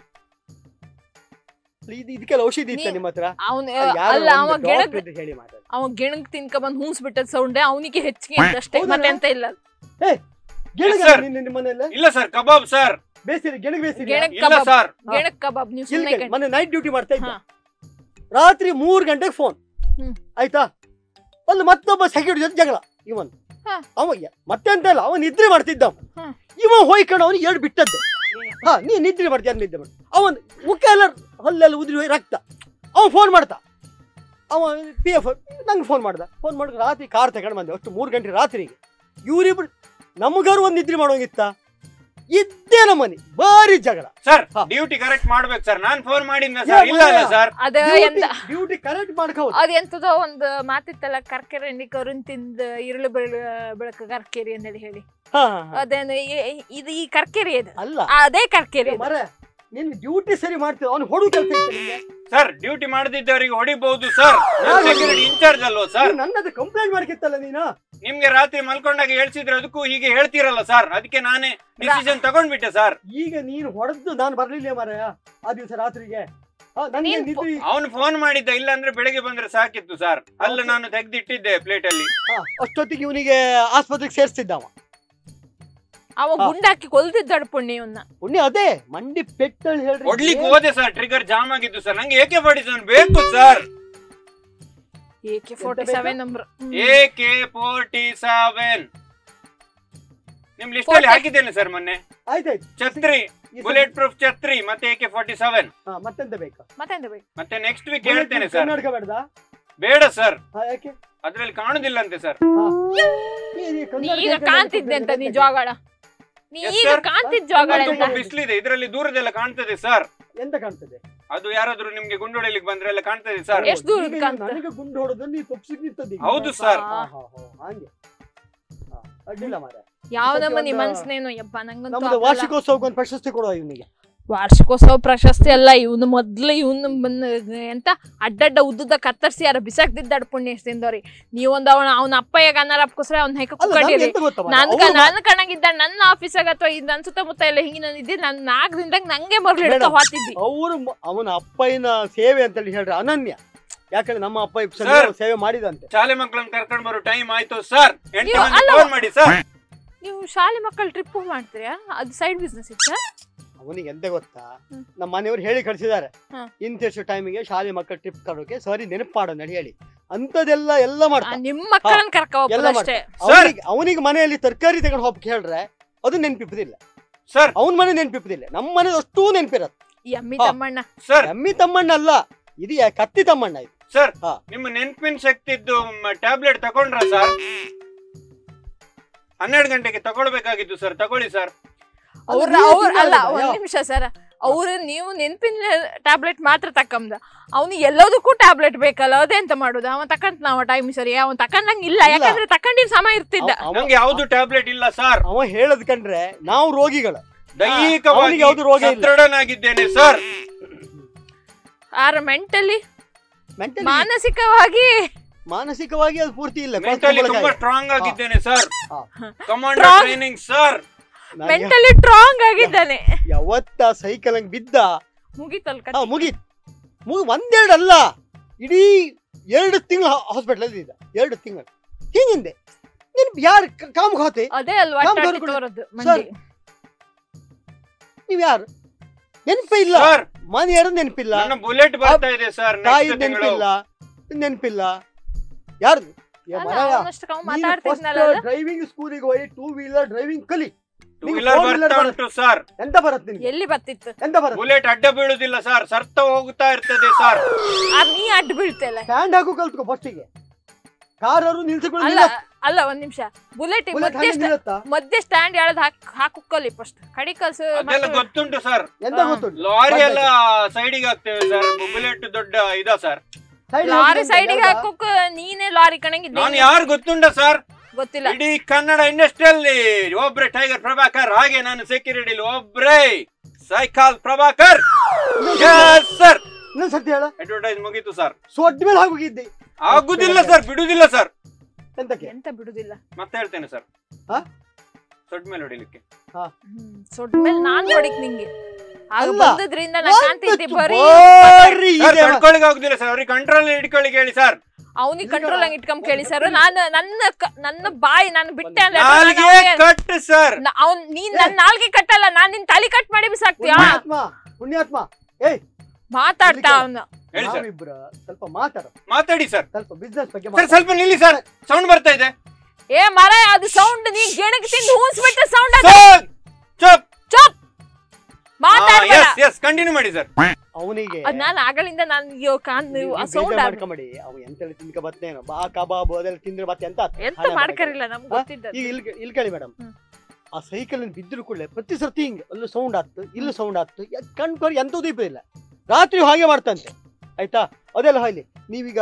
ಇದು ಇದಕ್ಕೆಲ್ಲ ಔಷಧಿ ಇತ್ತ ನೀ- ನಿಮ್ಮ ಹತ್ರ ಅವ್ನ್ ಯಾರೋ ಅಲ್ಲ ಅವ ಒಂದು ಗೆಣಕ್ doctor ಇದ್ರೆ ಹೇಳಿ ಮಾತಾಡಿ ಅವ ಗೆಣಕ್ ತಿನ್ಕ ಬಂದ್ ಹೂಸ್ ಬಿಟ್ಟದ್ ಸೌಂಡ್ ಅವನಿಗೆ ಹೆಚ್ಚಿಗೆ ಅಷ್ಟೇ ಹೌದಾ? ಮತ್ತೆ ಎಂತ ಇಲ್ಲ ಗೆಣಗ sir. ನಿನ್ನ ನಿಮ್ಮ ಮನೆಯಲ್ಲ ಇಲ್ಲ ಸರ್ ಕಬಾಬ್ ಸರ್ ಬೇಸಿರಿ ಗೆಣಗ ಬೇಸಿರಿ ಗೆಣಕ್ ಇಲ್ಲ ಕಬಾಬ್ ಸರ್ ಹಾ. ಗೆಣಕ್ ಕಬಾಬ್ ನೀವು ಇಲ್ಲಿ ಸುಮ್ಮನೆ ಕೇಳಿ, ಮೊನ್ನೆ ನೈಟ್ ಡ್ಯೂಟಿ ಮಾಡ್ತಾ ಇದ್ದ ಹಾ. ರಾತ್ರಿ ಮೂರ್ ಗಂಟೆಗೆ ಫೋನ್ ಹ್ಮ್. ಆಯ್ತಾ ಅಲ್ಲಿ ಮತ್ತೊಬ್ಬ ಸೆಕ್ಯೂರಿಟಿ ಜೊತೆ ಜಗಳ ಇವನ್ ಹಾ. ಅವ ಯ- ಮತ್ತೆ ಅಂತ ಇಲ್ಲ ಅವ ನಿದ್ರೆ ಮಾಡ್ತಿದ್ದ ಅವ. ಹಾ. ಇವ ಹೋಯ್ಕೊಂಡು ಅವನು ಎರಡು ಬಿಟ್ಟದ್ದೆ ಹಾ ನೀ ನಿದ್ರೆ ಮಾಡ್ತೀಯ ಅಂತ ನಿದ್ದೆ ಮಾಡಿ ಅವನ್ ಮುಖ ಎಲ್ಲ ಹಲ್ಲೆಲ್ಲ ಉದ್ರಿ ಹೋಗಿ ರಕ್ತ ಅವ ಫೋನ್ ಮಾಡ್ತಾ ಅವ ಪಿ ಎಫ್ ನಂಗೆ ಫೋನ್ ಮಾಡ್ದ ಫೋನ್ ಮಾಡಿ ರಾತ್ರಿ ಕಾರ್ ತಗೊಂಡು ಬಂದೆ ಅಷ್ಟು ಮೂರು ಗಂಟೆ ರಾತ್ರಿಗೆ ಇವ್ರಿಬ್ರು ನಮಗಾರು ಒಂದು ನಿದ್ರೆ ಮಾಡೋಂಗಿತ್ತ ಇದ್ದೇ ನಮ್ಮನೆ ಭಾರಿ ಜಗಳ ಸರ್ ಹಾ. ಡ್ಯೂಟಿ ಕರೆಕ್ಟ್ ಮಾಡ್ಬೇಕು ಸರ್ ನಾನ್ ಫೋನ್ ಮಾಡಿದ್ನ ಸರ್ ಇಲ್ಲ ಅಲ್ಲ ಸರ್ ಅದ ಎಂತ ಡ್ಯೂಟಿ ಕರೆಕ್ಟ್ ಮಾಡ್ಕೋದು ಅದ್ ಎಂತದೋ ಒಂದು ಮಾತಿತ್ತಲ್ಲ ಕರ್ಕೆರೆ ಎಣ್ಣಿ ಕರುನ್ ತಿಂದ ಇರುಳು ಬೆಳ ಬೆಳಕ ಕರ್ಕೇರಿ ಅಂತ ಹೇಳಿ ಹಾ ಹಾ, ಹಾ. ಅದೇನು ಈ- ಇದು ಈ ಕರ್ಕೆರೆ ಇದು ಅಲ್ಲ ಅದೇ ಕರ್ಕೆರೆ ಇದು. ಮರ ನಿನ್ ಡ್ಯೂಟಿ ಸರಿ ಮಾಡ್ತೀವಿ ಅವ್ನು ಹೊಡು ಕೆಲಸ ಇತ್ತು ನಿಂಗೆ ಸರ್ ಡ್ಯೂಟಿ ಮಾಡದಿದ್ದವರಿಗೆ ಹೊಡಿಬಹುದು ಸರ್ ಯಾರು ಸೆಕ್ಯೂರಿಟಿ ಇನ್ಚಾರ್ಜ್ ಅಲ್ವಾ ಸರ್ ನೀನು ನನ್ನದು ಕಂಪ್ಲೇಂಟ್ ಮಾಡ್ಕಿತ್ತಲ್ಲ ನೀನು ನಿಮ್ಗೆ ರಾತ್ರಿ ಮಲ್ಕೊಂಡಾಗ ಹೇಳ್ಸಿದ್ರೆ ಅದಕ್ಕೂ ಹೀಗೆ ಹೇಳ್ತೀರಲ್ಲ ಸರ್ ಅದಕ್ಕೆ ನಾನೇ ಡಿಸಿಷನ್ ತಗೊಂಡ್ಬಿಟ್ಟೆ ಸರ್ ಈಗ ನೀನು ಹೊಡೆದು ನಾನು ಬರ್ಲಿಲ್ಲ ಮಾರಾಯ ಆ ದಿವಸ ರಾತ್ರಿಗೆ ಹಾ, ನನ್ಗೆ ನೀನ್ ನಿದ್ದೆ ಅವನು ಫೋನ್ ಮಾಡಿದ್ದ ಇಲ್ಲ ಅಂದ್ರೆ ಬೆಳಗ್ಗೆ ಬಂದ್ರೆ ಸಾಕಿತ್ತು ಸರ್ ಅಲ್ಲ ನಾನು ತೆಗ್ದಿಟ್ಟಿದ್ದೆ ಪ್ಲೇಟ್ ಅಲ್ಲಿ ಹಾ, ಅಷ್ಟೊತ್ತಿಗೆ ಇವನಿಗೆ ಆಸ್ಪತ್ರೆಗೆ ಸೇರಿಸ್ತಿದ್ದ ಅವ ಅವ ಹಾ. ಗುಂಡಾಕಿ ಕೊಲ್ದಿದ್ದಾಡ ಪುಣ್ಯವನ್ನ ಪುಣ್ಯ ಅದೇ ಮಂಡಿ ಪೆಟ್ಟಲ್ಲಿ ಹೇಳ್ರಿ ಹೊಡ್ಲಿಕ್ಕೆ ಹೋದೆ ಸರ್ ಟ್ರಿಗರ್ ಜಾಮ್ ಆಗಿತ್ತು ಸರ್ ನಂಗೆ ಏಕೆ ಫಾರ್ಟಿ ಸೆವೆನ್ ಬೇಕು ಸರ್ ಎ ಕೆ ಫೋರ್ಟಿ ಬೇಕಾ? Seven number A K forty seven ನಿಮ್ ಲಿಸ್ಟ್ ಅಲ್ಲಿ 40. ಹಾಕಿದ್ದೇನೆ ಸರ್ ಮೊನ್ನೆ ಆಯ್ತಾಯ್ತು ಛತ್ರಿ ಈ ಸಲ- ಬುಲೆಟ್ ಪ್ರೂಫ್ ಛತ್ರಿ ಮತ್ತೆ ಎ ಕೆ ಫೋರ್ಟಿ ಸೆವೆನ್ ಹಾ, ಮತ್ತೆಂತ ಬೇಕಾ ಮತ್ತೆಂತ ಬೇಕು ಮತ್ತೆ ನೆಕ್ಸ್ಟ್ ವೀಕ್ ಹೇಳ್ತೇನೆ ಸರ್ ಕನ್ನಡಕ ಬೇಡದ ಬೇಡ ಸರ್ ಯಾಕೆ ಅದ್ರಲ್ಲಿ ಕಾಣುದಿಲ್ಲ ಅಂತೆ ಸರ್ ಹಾ. ನೀ- ನೀ ನೀ ಕನ್ನಡಕ ಈಗ ಕನ್ನಡಕ ಕಾಣ್ತಿದ್ದೆ ಅಂತ ನೀ ಕನ್ನಡಕ ಜೋಗಳ ನೀ Yes, ಈಗ sir. ಕಾಣ್ತಿದ್ ಜೋಗಳ ಅಂತ ತುಂಬಾ ಬಿಸಿಲಿದೆ ಇದರಲ್ಲಿ ದೂರದೆಲ್ಲ ಕಾಣ್ತದೆ ಸರ್ ಎಂತ ಕಾಣ್ತದೆ ಅದು ಯಾರಾದ್ರೂ ನಿಮ್ಗೆ ಗುಂಡೊಡೆಲಿಕ್ಕೆ ಬಂದ್ರೆ ಎಲ್ಲ ಕಾಣ್ತದೆ ಸರ್ ಎಷ್ಟ್ ದೂರ ಈಗ ಕಾಣ್ತದೆ? ನನಗೆ ಗುಂಡು ಹೊಡೆದು ನೀ ತಪ್ಪಿಸಿ ನಿಂತದ್ದು ಈಗ. ಹೌದು ಸರ್ ಹಾ, ಹಾ, ಹಾ, ಹಂಗೆ ಹಾ, ಅಡ್ಡಿಲ್ಲ ಮಾರ ಯಾವ ಈ ಸತಿ ನಮ್ಮನಿ ಒಂದು- ಮನ್ಸ್ನೇನು ಯಪ್ಪ ನಂಗಂತೂ ನಮ್ದು ಆಗಲ್ಲ. ವಾರ್ಷಿಕೋತ್ಸವಕ್ಕೆ ಒಂದು ಪ್ರಶಸ್ತಿ ಕೊಡುವ ಇವನಿಗೆ ವಾರ್ಷಿಕೋತ್ಸವ ಪ್ರಶಸ್ತಿ ಅಲ್ಲ ಇವನು ಮೊದ್ಲು ಇವನು ಎಂತ ಅಡ್ಡಡ್ಡ ಉದ್ದುದ ಕತ್ತರಿಸಿ ಯಾರ ಬಿಸಾಕ್ದಿದ್ದಾಡ ಪುಣ್ಯ ತಿಂದವ್ರಿ ನೀವೊಂದು ಅವನ ಅವನ ಅಪ್ಪಯ್ಯಗ ಅನ್ನಾರಪ್ಕೋಸ್ಕರ ಅವ್ನ ಹೆಕ್ಕ ಅಲ್ಲ ನಮ್ಗೆ ಕುಕ್ಕಡಿರಿ ಎಂತ ಗೊತ್ತಾ ಮಾರ್ರೆ? ನನ್ ಅವ್ರು ನನ್ನ ಕಣಗಿದ್ದ ನನ್ನ ಆಫೀಸಾಗ ಅಥವಾ ಇದು ನನ್ನ ಸುತ್ತಮುತ್ತ ಎಲ್ಲ ಹಿಂಗೆ ನಾನು ಇದ್ದೆ ನಾನು ನಾಲ್ಕು ದಿನದಾಗ ನಂಗೆ ಮರ್ಲಿ ಹಿಡ್ಕ ಮೇಡಮ್, ಹೋತಿದ್ದಿ ಅವರು ಅವನ ಅಪ್ಪಯ್ಯನ ಸೇವೆ ಅಂತೇಳಿ ಹೇಳ್ರೆ ಅನನ್ಯ ಯಾಕಂದ್ರೆ ನಮ್ಮ ಅಪ್ಪ ಈ ಸಲ ಸರ್. ಸೇವೆ ಮಾಡಿದಂತೆ ಶಾಲೆ ಮಕ್ಕಳನ್ನ ಕರ್ಕೊಂಡು ಬರೋ ಟೈಮ್ ಆಯ್ತು ಸರ್ ಎಂಟು ನೀವು- ಮಂದಿ ಅಲ್ಲ. ಫೋನ್ ಮಾಡಿ ಸರ್ ನೀವು ಶಾಲೆ ಮಕ್ಕಳು ಟ್ರಿಪ್ ಮಾಡ್ತೀರಾ ಅದು ಸೈಡ್ ಬಿಸ್ನೆಸ್ ಇತ್ತ ಅವನಿಗೆ ಎಂತ ಗೊತ್ತಾ ಹ್ಮ್. ನಮ್ಮ ಮನೆಯವರು ಹೇಳಿ ಕಳಿಸಿದ್ದಾರೆ ಹ. ಇಂತಿಷ್ಟು ಟೈಮಿಗೆ ಶಾಲೆ ಮಕ್ಕಳ ಟ್ರಿಪ್ ಕರೋಕೆ ಸರಿ ನೆನಪು ಮಾಡೋಣ ಅಂತ ಹೇಳಿ ಅಂತದೆಲ್ಲ ಎಲ್ಲ ಮಾಡ್ತಾನೆ ನಿಮ್ಮ ಮಕ್ಕಳನ್ನ ಕರ್ಕ ಎಲ್ಲ ಹೋಗ್ಬೋದು ಅಷ್ಟೇ ಅವನಿಗೆ ಅವನಿಗೆ ಮನೆಯಲ್ಲಿ ತರಕಾರಿ ತಗೊಂಡು ಹೋಗಕ್ಕೆ ಹೇಳ್ರೆ ಅದು ನೆನಪಿಪ್ಪದಿಲ್ಲ ಸರ್ ಅವನ ಮನೆ ನೆನಪಿಪ್ಪದಿಲ್ಲ ನಮ್ಮ ಮನೆ ಅಷ್ಟೂ ನೆನಪಿರತ್ತೆ ಈ ಅಮ್ಮಿ ಹಾ. ತಮ್ಮಣ್ಣ ಸರ್ ಎಮ್ಮಿ ತಮ್ಮಣ್ಣ ಅಲ್ಲ ಇದು ಯಾ- ಕತ್ತಿ ತಮ್ಮಣ್ಣ ಇದು ಸರ್ ಹಾ. ನಿಮ್ಮ ನೆನ್ಪಿನ ಶಕ್ತಿದ್ದು ಟ್ಯಾಬ್ಲೆಟ್ ತಗೊಂಡ್ರ ಸರ್ ಹನ್ನೆರಡು ಗಂಟೆಗೆ ತಗೊಳ್ಬೇಕಾಗಿತ್ತು ಸರ್ ತಗೊಳ್ಳಿ ಸರ್ ಅವ್ರ ಅದು ಅವ್ರ ನೀವೇ ಅಲ್ಲ ತಿನ್ನೋದು ಒಂದ್ ಯಾವ? ನಿಮಿಷ ಸರ್ ಅವ್ರು ನೀವು ನೆನ್ಪಿನ ಟ್ಯಾಬ್ಲೆಟ್ ಮಾತ್ರ ತಕ್ಕಂದ ಅವ್ನಿಗೆ ಎಲ್ಲದಕ್ಕೂ ಟ್ಯಾಬ್ಲೆಟ್ ಬೇಕಲ್ಲ ಅದೆಂತ ಮಾಡುದು ಅವ ತಕಂತ ನಾವ ಟೈಮ್ ಸರಿ ಅವನ್ ತಕೊಂಡಂಗ್ ಇಲ್ಲ ಇಲ್ಲ. ಯಾಕಂದ್ರೆ ತಕೊಂಡಿನ ಸಮ ಇರ್ತಿದ್ದ ಅವ- ಅವ- ನಂಗೆ ಯಾವ್ದು ಟ್ಯಾಬ್ಲೆಟ್ ಇಲ್ಲ ಸರ್ ಅವ ಹೇಳದ್ ಕಂಡ್ರೆ ನಾವು ರೋಗಿಗಳು ದೈಹಿಕವಾಗಿ ಅವನಿಗೆ ಯಾವ್ದು ರೋಗ ಇಲ್ಲ. ಸದೃಢನಾಗಿದ್ದೇನೆ ಸರ್ ಆರ ಮೆಂಟಲಿ ಮೆಂಟಲಿ ಮಾನಸಿಕವಾಗಿ ಮಾನಸಿಕವಾಗಿ ಅದು ಪೂರ್ತಿ ಇಲ್ಲ ಮೆಂಟಲಿ constable ತುಂಬಾ ಆಗಿ. ಸ್ಟ್ರಾಂಗ್ ಆಗಿದ್ದೇನೆ ಸರ್ ಹಾ. Commander Strong. ಟ್ರೈನಿಂಗ್ ಸರ್ ನಾನು ಮೆಂಟಲಿ ಸ್ಟ್ರಾಂಗ್ ಆಗಿದ್ದಾನೆ ಯಾವತ್ತ ಸೈಕಲ್ ಹಂಗ್ ಬಿದ್ದ ಮುಗಿತಲ್ ಹಾ ಮುಗೀತ್ ಮುಗಿ ಒಂದೆರಡು ಅಲ್ಲ ಇಡೀ ಎರಡು ತಿಂಗಳು ಹಾಸ್ಪಿಟಲ್ ಅಲ್ಲಿ ಇದ್ದ ಎರಡು ತಿಂಗಳು ಹಿಂಗಿಂದೆ ನೀನ್ ಯಾರು ಕಾಮ್ಗೆ ಹೋತೆ ಅದೇ ಅಲ್ವಾ ಕಾಮ್ ಅಟ್ಟಾಟಿ ಕರ್ಕೊಂಡು- ತೋರದ್ದು ಸರ್. ಮಂಡಿ ನೀವ್ ಯಾರು ನೆನಪೇ ಇಲ್ಲ ಸರ್ ಮನೆಯಾರು ನೆನಪಿಲ್ಲ ನನ್ನ ಬುಲೆಟ್ ಬರ್ತಾ ಇದೆ ಸರ್ ತಾಯಿ ನೆಕ್ಸ್ಟ್ ತಿಂಗಳು ನೆನಪಿಲ್ಲ ನೆನಪಿಲ್ಲ ಯಾರು ಅಲ್ಲ, ಅವನಷ್ಟಕ್ಕೆ ಅವ್ನು ಮಾತಾಡ್ತಿದ್ನಲ್ಲ ಅದು. ಡ್ರೈವಿಂಗ್ ಸ್ಕೂಲಿಗೆ ಹೋಗಿ ಟೂ ವೀಲರ್ ಡ್ರೈವಿಂಗ್ ಕಲಿ ಟೂ ನಿಂಗೆ ವೀಲರ್ four wheeler ಬರ್ತಾ ಬರುತ್ತೆ. ಉಂಟು ಸರ್ ಎಂತ ಬರತ್ ನಿನ್ಗೆ ಎಲ್ಲಿ ಬತ್ತಿತ್ತು ಎಂತ ಬರತ್ ಬುಲೆಟ್ ಅಡ್ಡ ಬೀಳುದಿಲ್ಲ ಸರ್ ಸರ್ತ ಹೋಗ್ತಾ ಇರ್ತದೆ ಸರ್ ಅದ್ ನೀ ಅಡ್ಡ ಬೀಳ್ತಲ್ಲ ಸ್ಟ್ಯಾಂಡ್ ಹಾಕು ಕಲ್ತ್ಕೋ ಫಸ್ಟಿಗೆ ಕಾರರು ನಿಲ್ಸಿಕೊಂಡು ಅಲ್ಲ ಅಲ್ಲ ಒಂದ್ ನಿಮಿಷ ಬುಲೆಟ್ ಬುಲೆಟ್ ಮಧ್ಯೆ ಹಾಗೆ ನಿಲ್ಲುತ್ತಾ ಮಧ್ಯೆ ಸ್ಟ್ಯಾಂಡ್ ಎಳದ್ ಹಾಕ್ ಹಾಕುಕ್ಕಲ್ಲಿ ಫಸ್ಟ್ ಕಡಿ ಕಲ್ಸು ಅದೆಲ್ಲ ಗೊತ್ತುಂಟು ಸರ್ ಎಂತ ಹಾ. ಗೊತ್ತುಂಟು ಲಾರಿ ಎಲ್ಲ ಸೈಡಿಗೆ ಹಾಕ್ತೇವೆ ಸರ್ ಬುಲೆಟ್ ದೊಡ್ಡ ಇದ ಸರ್ Side ಲಾರಿ ಹಾಕಿ ಸೈಡಿಗೆ ಎಲ್ಲ ಹಾಕೋಕ್ ನೀನೇ ಲಾರಿ ಕಣಂಗಿದ್ದೆ ನಾನು ಯಾರು ಗೊತ್ತುಂಟ ಸರ್ ಗೊತ್ತಿಲ್ಲ ಇಡೀ ಕನ್ನಡ ಇಂಡಸ್ಟ್ರಿಯಲ್ಲಿ ಒಬ್ರೆ ಟೈಗರ್ ಪ್ರಭಾಕರ್ ಹಾಗೆ ನಾನು ಸೆಕ್ಯೂರಿಟಿ ಒಬ್ರೇ ಸೈಕಲ್ ಪ್ರಭಾಕರ್ ಸರ್ ಇನ್ನೊಂದ್ ಸರ್ತಿ ಹೇಳ ಅಡ್ವರ್ಟೈಸ್ ಮುಗೀತು ಸರ್ ಸೊಡ್ಡ ಮೇಲೆ ಹೋಗಿದ್ದೆ ಆಗುದಿಲ್ಲ ಸರ್ ಬಿಡುದಿಲ್ಲ ಸರ್ ಎಂತಕ್ಕೆ ಎಂತ ಬಿಡುದಿಲ್ಲ ಮತ್ತೆ ಹೇಳ್ತೇನೆ ಸರ್ ಹಾ? ಸೊಡ್ ಮೇಲೆ ಹೊಡಿಲಿಕ್ಕೆ ಹ್ಮ್ ಸೊಡ್ ಮೇಲೆ ನಾನ್ ನೋಡಿಕ್ ನಿಂಗೆ ಆಗ ಅಲ್ಲ. ಬಂದದ್ರಿಂದ ನಾ ಕಾಣ್ತಿದ್ದೆ ಬರೀ ಬಾರಿ ಸರ್ ಇದೆ. ತಡ್ಕೊಳ್ಳಿಕ್ಕೆ ಆಗುದಿಲ್ಲ ಸರ್ ಅವ್ರಿಗೆ ಕಂಟ್ರೋಲ್ ಹಿಡ್ಕೊಳ್ಳಿಕ್ಕೆ ಹೇಳಿ ಸರ್ ಅವನಿಗೆ ಕಂಟ್ರೋಲ್ ಹಂಗ್ ಇಟ್ಕೊಂಡ್ ಕೇಳಿ ಸರ್ ನಾನು ನನ್ನ ಕ- ನನ್ನ ಬಾಯಿ ನಾನು ಬಿಟ್ಟೆ ಅಂದ್ರೆ ನಾಲ್ಗೆ ಕಟ್ ಸರ್ ಅವ್ನ್ ನೀನ್ ನನ್ನ ನಾಲ್ಗೆ ಕಟ್ಟಲ್ಲ ನಾನ್ ನಿನ್ ತಲೆ ಕಟ್ ಮಾಡಿ ಬಿಸಾಕ್ತೀಯಾ ಪುಣ್ಯಾತ್ಮ ಪುಣ್ಯಾತ್ಮ ಏಯ್ ಮಾತಾಡ್ತಾ ಅವನು ಹೇಳಿ ಸರ್ ನಾವಿಬ್ರ ಸ್ವಲ್ಪ ಮಾತಾಡ ಮಾತಾಡಿ ಸರ್ ಸ್ವಲ್ಪ ಬಿಸ್ನೆಸ್ ಬಗ್ಗೆ ಸರ್ ಸ್ವಲ್ಪ ನಿಲ್ಲಿ ಸರ್ ಸೌಂಡ್ ಬರ್ತಾ ಇದೆ ಏ ಮರ ಅದು ಸೌಂಡ್ ನೀ ಗೆಣಕ್ ತಿಂದು ಹೂಸ್ಬಿಟ್ಟ ಸೌಂಡ್ ಅದು ಸರ್ ಚುಪ್ ಚುಪ್ ಮಾತಾಡ್ಬೇಡ ಎಸ್ ಎಸ್ ಕಂಟಿನ್ಯೂ ಮಾಡಿ ಸರ್ ಅವನಿಗೆ ಅದ್ ನಾನ್ ಆಗಲಿಂದ ನಾನ್ ಅಯ್ಯೋ ಕಾನ್ ಆ ಸೌಂಡ್ ಮಾಡ್ಕೊಂಬೇಡಿ ಅವ ಎಂತ ತಿನ್ಕ ಬತ್ತೇನೋ ಬಾ ಕಬಾಬ್ ಅದೆಲ್ಲ ತಿಂದ್ರೆ ಮತ್ತೆ ಎಂತ ಆತ್? ಎಂತ ಹಣೆ ಮಾಡ್ಕರಿಲ್ಲ ನಮ್ಗೆ ಹಾ? ಗೊತ್ತಿದ್ದ ಈಗ ಇಲ್ಲಿ ಇಲ್ಲಿ ಕೇಳಿ ಮೇಡಮ್ ಹ್ಮ್. ಆ ಸೈಕಲ್ ಬಿದ್ದರು ಕೂಡಲೇ ಪ್ರತಿ ಸರ್ತಿ ಹಿಂಗೆ ಅಲ್ಲೂ ಸೌಂಡ್ ಆಗ್ತು ಇಲ್ಲೂ ಸೌಂಡ್ ಆಗ್ತು ಕಣ್ಕೊರಿ ಎಂತೂ ದೀಪ ಇಲ್ಲ ರಾತ್ರಿ ಹಾಗೆ ಮಾಡ್ತಂತೆ ಆಯ್ತಾ ಅದೆಲ್ಲ ಹೋಗ್ಲಿ ನೀವೀಗ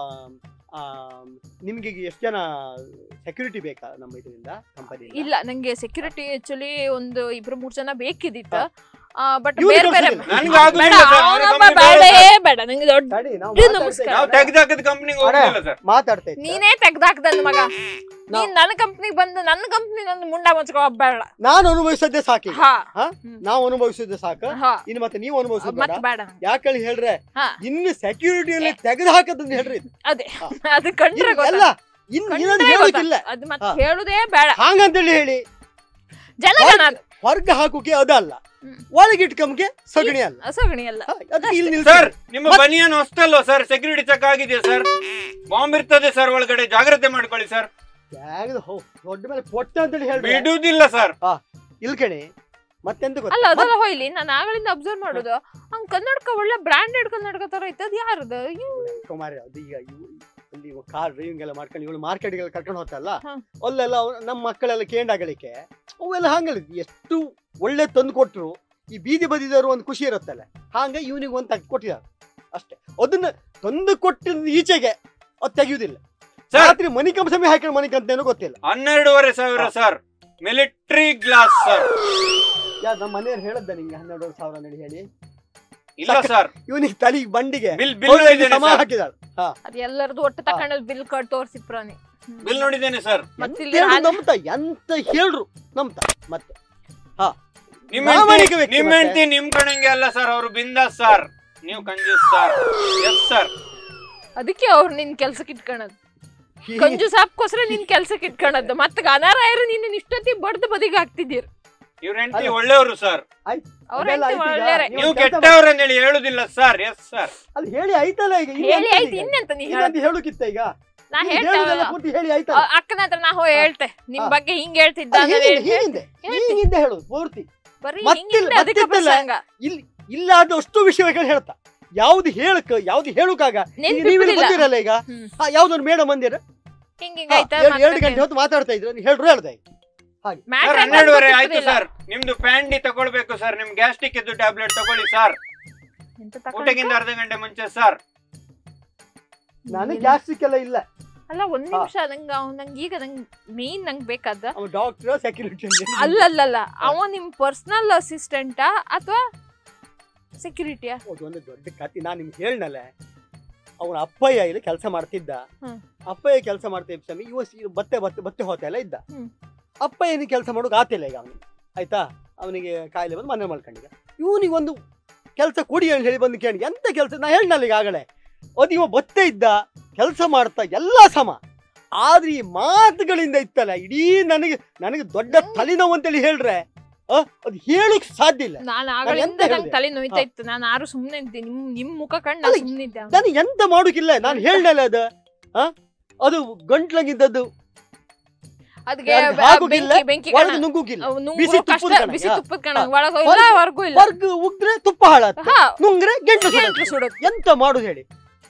ಆ, ನಿಮ್ಗೆ ಈಗ ಎಷ್ಟು ಜನ ಸೆಕ್ಯೂರಿಟಿ ಬೇಕಾ ನಮ್ಮ ಇದರಿಂದ ಕಂಪನಿ ಇಲ್ಲ ನಂಗೆ ಸೆಕ್ಯೂರಿಟಿ ಆಕ್ಚುಲಿ ಒಂದು ಇಬ್ರು ಮೂರ್ ಜನ ಬೇಕಿದ್ದಿತ್ತ ಬಟ್ ಇವ್ರು ಬೇರೆ ಬೇರೆ ಕಳ್ಸಿಲ್ಲ. ನನ್ಗೆ ಬೇಡ ಆಗುದಿಲ್ಲ ಸರ್ ಅವ್ರ ಅವನೊಬ್ಬ company ಬೇಡೇ ಬೇಡ ಬೇಡ ನಂಗೆ ದೊಡ್ಡ ತಡಿ, ನಾವು ಇದು ಮಾತಾಡ್ತಾ ನಮಸ್ಕಾರ. ನಾವು ಇದ್ದೇವೆ. ತೆಗ್ದಾಕದ ಕಂಪ್ನಿಗೆ ಹೋಗುದಿಲ್ಲ ಸರ್ ಮಾತಾಡ್ತಾ ಇದ್ದೆ. ನೀನೇ ತೆಗ್ದಾಕ್ ನನ್ ಮಗ ನಾವು- ನೀನ್ ನನ್ನ ಕಂಪ್ನಿಗೆ ಬಂದು ನನ್ನ ಕಂಪ್ನಿ ಒಂದು ಮುಂಡ ಮುಚ್ಕೋ ಬೇಡ ನಾನು ಅನುಭವಿಸೋದೇ ಸಾಕಿ ಹಾ ನಾವು ಅನುಭವಿಸೋದೇ ಸಾಕು ಹಾ ಇನ್ನು ಮತ್ತೆ ನೀವು ಅನುಭವಿಸೋದು ಬೇಡ ಮತ್ ಬೇಡ ನಂಗೆ. ಯಾಕೇಳಿ ಹೇಳ್ರೆ ಹಾ. ಇನ್ನು ಸೆಕ್ಯೂರಿಟಿಯಲ್ಲಿ ತೆಗೆದು ಹಾಕದಂತ ಹೇಳ್ರಿ ಅದೇ ಹಾ. ಅದು ಕಂಡ್ರೆ ಇನ್ನು ಎಲ್ಲ ಗೊತ್ತಾಗ್ತದೆ. ಇನ್ನು ಕಂಡ್ರೆ ಇನ್ನೊಂದು ಹೇಳೋದಿಲ್ಲ ಗೊತ್ತಾಗ್ತದೆ. ಅದು ಮತ್ತೆ ಹಾ. ಹೇಳುದೇ ಬೇಡ ಹಾಗಂತೇಳಿ ಹೇಳಿ ಜನಗಣ ಅದು. ಹೊರ್ಗ ಹಾಕೋಕೆ ಅದಲ್ಲ ಹ್ಮ್. ಒಳಗೆ ಇಟ್ಕೊಂಬಕ್ಕೆ ಸಗಣಿ ಅಲ್ಲ ಅಸಗಣಿ ಅಲ್ಲ ಹಾ, ಅದಕ್ಕೆ ಇಲ್ಲಿ ನಿಲ್ಸಿ. ಸರ್ ನಿಮ್ಮ ಬನಿಯನ್ ಹೊಸ್ತಲ್ವಾ ಸರ್ ಸೆಕ್ಯೂರಿಟಿ ಚೆಕ್ ಆಗಿದೆಯಾ ಸರ್ ಬಾಂಬ್ ಇರ್ತದೆ ಸರ್ ಒಳಗಡೆ ಜಾಗ್ರತೆ ಮಾಡ್ಕೊಳ್ಳಿ ಸರ್ ತ್ಯಾಗದು ಹೋ ದೊಡ್ಡ ಮೇಲೆ ಕೊಟ್ಟ ಅಂತೇಳಿ ಹೇಳ್ರಿ ಬಿಡುದಿಲ್ಲ ಸರ್ ಇಲ್ ಕಣಿ ಮತ್ತೆಂತ ಅಲ್ಲ ಗೊತ್ತಾ ಅದೆಲ್ಲ ಹೋಯ್ಲಿ ನಾನು ಆಗಳಿಂದ ಅಬ್ಸರ್ವ್ ಮಾಡುದು ಹಂಗ್ ಕನ್ನಡಕ ಒಳ್ಳೆ ಬ್ರಾಂಡೆಡ್ ಕನ್ನಡಕ ತರ ಇತ್ತದ ಯಾರ್ದು ಇವ್ ಕುಮಾರಿ ಅದು ಈಗ ಇವು ಅಲ್ಲಿ ಕಾರ್ ಡ್ರೈವಿಂಗ್ ಎಲ್ಲ ಮಾಡ್ಕೊಂಡು ಇವಳು ಮಾರ್ಕೆಟ್ಗೆಲ್ಲ ಕರ್ಕೊಂಡು ಹೋಗ್ತಲ್ಲ ಹಾ. ಅಲ್ಲೆಲ್ಲ ಅವ್ರು- ನಮ್ಮ ಮಕ್ಕಳೆಲ್ಲ ಕೇಂಡಾಗಲಿಕ್ಕೆ ಅವೆಲ್ಲ ಹಂಗಲ್ಲ ಎಷ್ಟು ಒಳ್ಳೆ ತಂದು ಕೊಟ್ರು ಈ ಬೀದಿ ಬದಿದವರು ಒಂದು ಖುಷಿ ಇರುತ್ತಲ್ಲ ಹಾಗೆ ಇವನಿಗೆ ಒಂದು ತೆಗ್ದು ಕೊಟ್ಟಿದ್ದಾರೆ ಅಷ್ಟೇ ಅದನ್ನ ತಂದು ಕೊಟ್ಟಿದ ಈಚೆಗೆ ಅದು ತೆಗೆಯುವುದಿಲ್ಲ ಸರ್ ರಾತ್ರಿ ಮನಿ ಕಂಸಮಿ ಹಾಕೊಂಡು ಮನಿ ಕಂತೇನೋ ಗೊತ್ತಿಲ್ಲ ಹನ್ನೆರಡೂವರೆ ಸಾವಿರ ಸರ್ ಮಿಲಿಟರಿ ಗ್ಲಾಸ್ ಸರ್ ಯಾರು ನಮ್ಮ ಮನೆಯವ್ರು ಹೇಳದ್ದ ನಿಂಗೆ ಹನ್ನೆರಡು ಸಾವಿರ ಅಂತ ಹೇಳಿ ಇಲ್ಲ ಸರ್ ಇವನಿಗೆ ತಲೆಗೆ ಬಂಡಿಗೆ ಬಿಲ್ ಬಿಲ್ ಅವ್ರಿಗೆ ನೋಡಿದ್ದೇನೆ ಸಮ ಸರ್ ಹಾಕಿದಾಳ ಅದ್ ಎಲ್ಲರದು ಒಟ್ಟು ತಕೊಂಡ್ ಬಿಲ್ ಕಟ್ ತೋರ್ಸಿ ಪ್ರಾಣಿ ಬಿಲ್ ನೋಡಿದ್ದೇನೆ ಸರ್ ಮತ್ತೆ ಎಂತ ಹೇಳು ನಂಬ್ತಾ ಎಂತ ಹೇಳ್ರು ನಂಬ್ತಾ ಮತ್ತೆ ನಿಮ್ ಪ್ರಾಮಾಣಿಕ ಹೆಂಡ್ತಿ- ವ್ಯಕ್ತಿ ನಿಮ್ ಮತ್ತೆ. ಹೆಂಡತಿ ನಿಮ್ ಕಣಂಗೆ ಅಲ್ಲ ಸರ್ ಅವರು ಬಿಂದಾಸ್ ಸರ್ ನೀವು ಕಂಜೂಸ್ ಸರ್ ಎಸ್ ಸರ್ ಅದಕ್ಕೆ ಅವ್ರು ನಿನ್ ಕೆಲ್ಸಕ್ಕೆ ಇಟ್ಕೊಳದ್ ಈ- ಕಂಜು ಸಾಪ್ಕೋಸ್ಕರ ನಿನ್ ಕೆಲ್ಸಕ್ಕೆ ಇಟ್ಕೊಳದ್ ಮತ್ತೆ ಅನಾರಾಯರು ನಿನ್ನ ಇಷ್ಟೊತ್ತಿ ಬಡ್ದು ಬದಿಗೆ ಹಾಕ್ತಿದ್ದೀರ್ ಇವ್ರ ಹೆಂಡತಿ ಅಲ್ಲ. ಒಳ್ಳೆಯವರು ಸರ್ ಅವ್ರ ಅದೆಲ್ಲ ಹೆಂಡ್ತಿ ಆಯ್ತು ಈಗ. ಒಳ್ಳೆಯವ್ರೆ. ನೀವು ನೀವು ಕೆಲ್ಸ ಕೆಟ್ಟವ್ರ ಹೇಳಿ ಹೇಳುದಿಲ್ಲ ಸರ್ ಎಸ್ ಸರ್ ಅದು ಹೇಳಿ ಆಯ್ತಲ್ಲ ಈಗ ಇನ್ನು ಹೇಳಿ ಎಂತ ಆಯ್ತು ಈಗ? ಇನ್ನೆಂತ ನೀ ಇನ್ನೊಂದು ಹೇಳುಕಿತ್ತ ಈಗ ನಾ ನೀನ್ ಹೇಳ್ತೇವೆ ಹೇಳುದೆಲ್ಲ ಪೂರ್ತಿ ಹೇಳಿ ಆಯ್ತಲ್ಲ ಅಕ್ಕನ ಹತ್ರ ನಾ ಹೋಗಿ ಹೇಳ್ತೆ ನಿಮ್ ಹಾ. ಬಗ್ಗೆ ಹಿಂಗ್ ಹೇಳ್ತಿದ್ದ ಅದು ಅಂದ್ರೆ ಹೀಗಿಂದ ಹೀಗಿಂದೆ ಹೇಳ್ತಿ. ಹೀಗಿಂದ ಹೇಳು ಪೂರ್ತಿ ಬರೀ ಮತ್ತಿಲ್ಲ- ಹಿಂಗಿಂದ ಅದಕ್ಕೆ ಮತ್ತಿದ್ದಲ್ಲ. ಪ್ರಸಂಗ ಇಲ್ಲಿ ಇಲ್ಲ ಅದು ಅಷ್ಟು ವಿಷಯಗಳು ಹೇಳ್ತಾ ಯಾವ್ದು ಹೇಳಕ್ ಯಾವ್ದು ಹೇಳುಕಾಗ ಈಗ ನೀವೆಲ್ಲ ನೆನ್ಪಿಲ್ಲ ಬಂದಿರಲ್ಲ ಈಗ ಹ್ಮ್. ಹಾ, ಯಾವ್ದೊಂದು ಮೇಡಮ್ ಬಂದಿರ ಹಿಂಗ್ ಹಿಂಗ್ ಹಾ, ಆಯ್ತಾ ಎರಡು ಎರಡು ಗಂಟೆ ಹೊತ್ತು ಮಾತಾಡ್ತಾ ಇದ್ರು ನೀವು ಹೇಳ್ರು ಹೇಳ್ದೆ ಸರ್ ಹನ್ನೆರಡುವರೆ ಆಯ್ತು ಸರ್ ನಿಮ್ದು ಪ್ಯಾಂಡಿ ತಗೊಳ್ಬೇಕು ಸರ್ ನಿಮ್ ಗ್ಯಾಸ್ಟ್ರಿಕ್ ಇದ್ದು ಟ್ಯಾಬ್ಲೆಟ್ ತಗೊಳ್ಳಿ ಸರ್ ಊಟಕ್ಕಿಂತ ಅರ್ಧ ಗಂಟೆ ಮುಂಚೆ ಸರ್ ನಾನು ಗ್ಯಾಸ್ಟ್ರಿಕ್ ಎಲ್ಲ ಇಲ್ಲ ಅಲ್ಲ ಒಂದ್ ಹಾ. ನಿಮಿಷ ನಂಗ ಅವ್ನ್ ನಂಗ್ ಈಗ ನಂಗ್ ಮೇನ್ ನಂಗ್ ಬೇಕಾದ ಅವ ಡಾಕ್ಟರ್ ಸೆಕ್ಯೂರಿಟಿ ಅಲ್ಲಲ್ಲಲ್ಲ ಅವ ನಿಮ್ ಪರ್ಸನಲ್ ಅಸಿಸ್ಟೆಂಟಾ ಅಥವಾ ಸೆಕ್ಯೂರಿಟಿಯಾ ಒಂದು ದೊಡ್ಡ ಕತಿ ನಾನು ನಿಮ್ಗೆ ಹೇಳ್ನಲ್ಲ ಅವನ ಅಪ್ಪಯ್ಯ ಇಲ್ಲಿ ಕೆಲಸ ಮಾಡ್ತಿದ್ದ ಹ್ಮ್. ಅಪ್ಪಯ್ಯ ಕೆಲಸ ಮಾಡ್ತಾ ಇದ್ದ ಸಮಯ ಇವ ಸಿ- ಬತ್ತೆ ಬತ್ತೆ ಬತ್ತೆ ಹೋತ ಎಲ್ಲ ಇದ್ದ ಹ್ಮ್. ಅಪ್ಪಯ್ಯನಿಗೆ ಕೆಲಸ ಮಾಡೋಕೆ ಆತಿಲ್ಲ ಈಗ ಅವನಿಗೆ ಆಯ್ತಾ ಅವನಿಗೆ ಕಾಯಿಲೆ ಬಂದು ಮನೆ ಮಾಡ್ಕೊಂಡಿದ್ದ ಇವನಿಗೆ ಒಂದು ಕೆಲಸ ಕೊಡಿ ಅಂತ ಹೇಳಿ ಬಂದು ಕೇಳಿ ಎಂತ ಕೆಲಸ ನಾ ಹೇಳ್ನಲ್ಲ ಈಗ ಆಗಲೇ ಅದು ಇವ ಬತ್ತೆ ಇದ್ದ ಕೆಲಸ ಮಾಡ್ತಾ ಎಲ್ಲ ಸಮ ಆದ್ರೆ ಈ ಮಾತುಗಳಿಂದ ಇತ್ತಲ್ಲ ಇಡೀ ನನಗೆ ನನಗೆ ದೊಡ್ಡ ತಲೆನೋವು ಅಂತೇಳಿ ಹೇಳ್ರೆ ಆ, ಅದು ಹೇಳಕ್ ಸಾಧ್ಯ ಇಲ್ಲ ನಾನು ಎಂತ ಆಗಳಿಂದ ನಂಗ್ ಹೇಳ್ದೆ? ತಲೆ ನೋಯ್ತಾ ಇತ್ತು ನಾನು ಆರು ಸುಮ್ನೆ ಇದ್ದೆ ನಿಮ್ ನಿಮ್ ಮುಖ ಕಂಡು ಅಲ್ಲ, ನಾನು ಸುಮ್ನೆ ಇದ್ದೆ ನನಗೆ ಎಂತ ಮಾಡೋಕಿಲ್ಲ ನಾನು ಹೇಳ್ನಲ್ಲ ಅದು ಆ? ಅದು ಗಂಟ್ಲಂಗಿದ್ದದ್ದು ಅದಕ್ಕೆ ಯಾರ್ಗೂ ಹಾಕುಗಿಲ್ಲ, ಬೆಂಕಿ ಬೆಂಕಿ ಒಳಗೆ ಕಣ ನುಗ್ಗುಗಿಲ್ಲ ಅವ್ ನುಂಗ್ರು ಬಿಸಿ ಕಷ್ಟ ತುಪ್ಪದ ಕಣ, ಬಿಸಿ ಯಾ. ತುಪ್ಪದ ಕಣ ಹಾ. ಒಳಗ ಹೊರ್ಗು- ಇಲ್ಲ ಹೊರಗೂ ಇಲ್ಲ ವರ್ಗ ಉಗ್ದ್ರೆ ತುಪ್ಪ ಹಾಳಾತ ಹಾ ನುಂಗ್ರೆ ಗೆಂಟು ಗಂಟ್ಲು ಸುಡತ್ತೆ. ಸುಡುತ್ತೆ ಎಂತ ಮಾಡುದು ಹೇಳಿ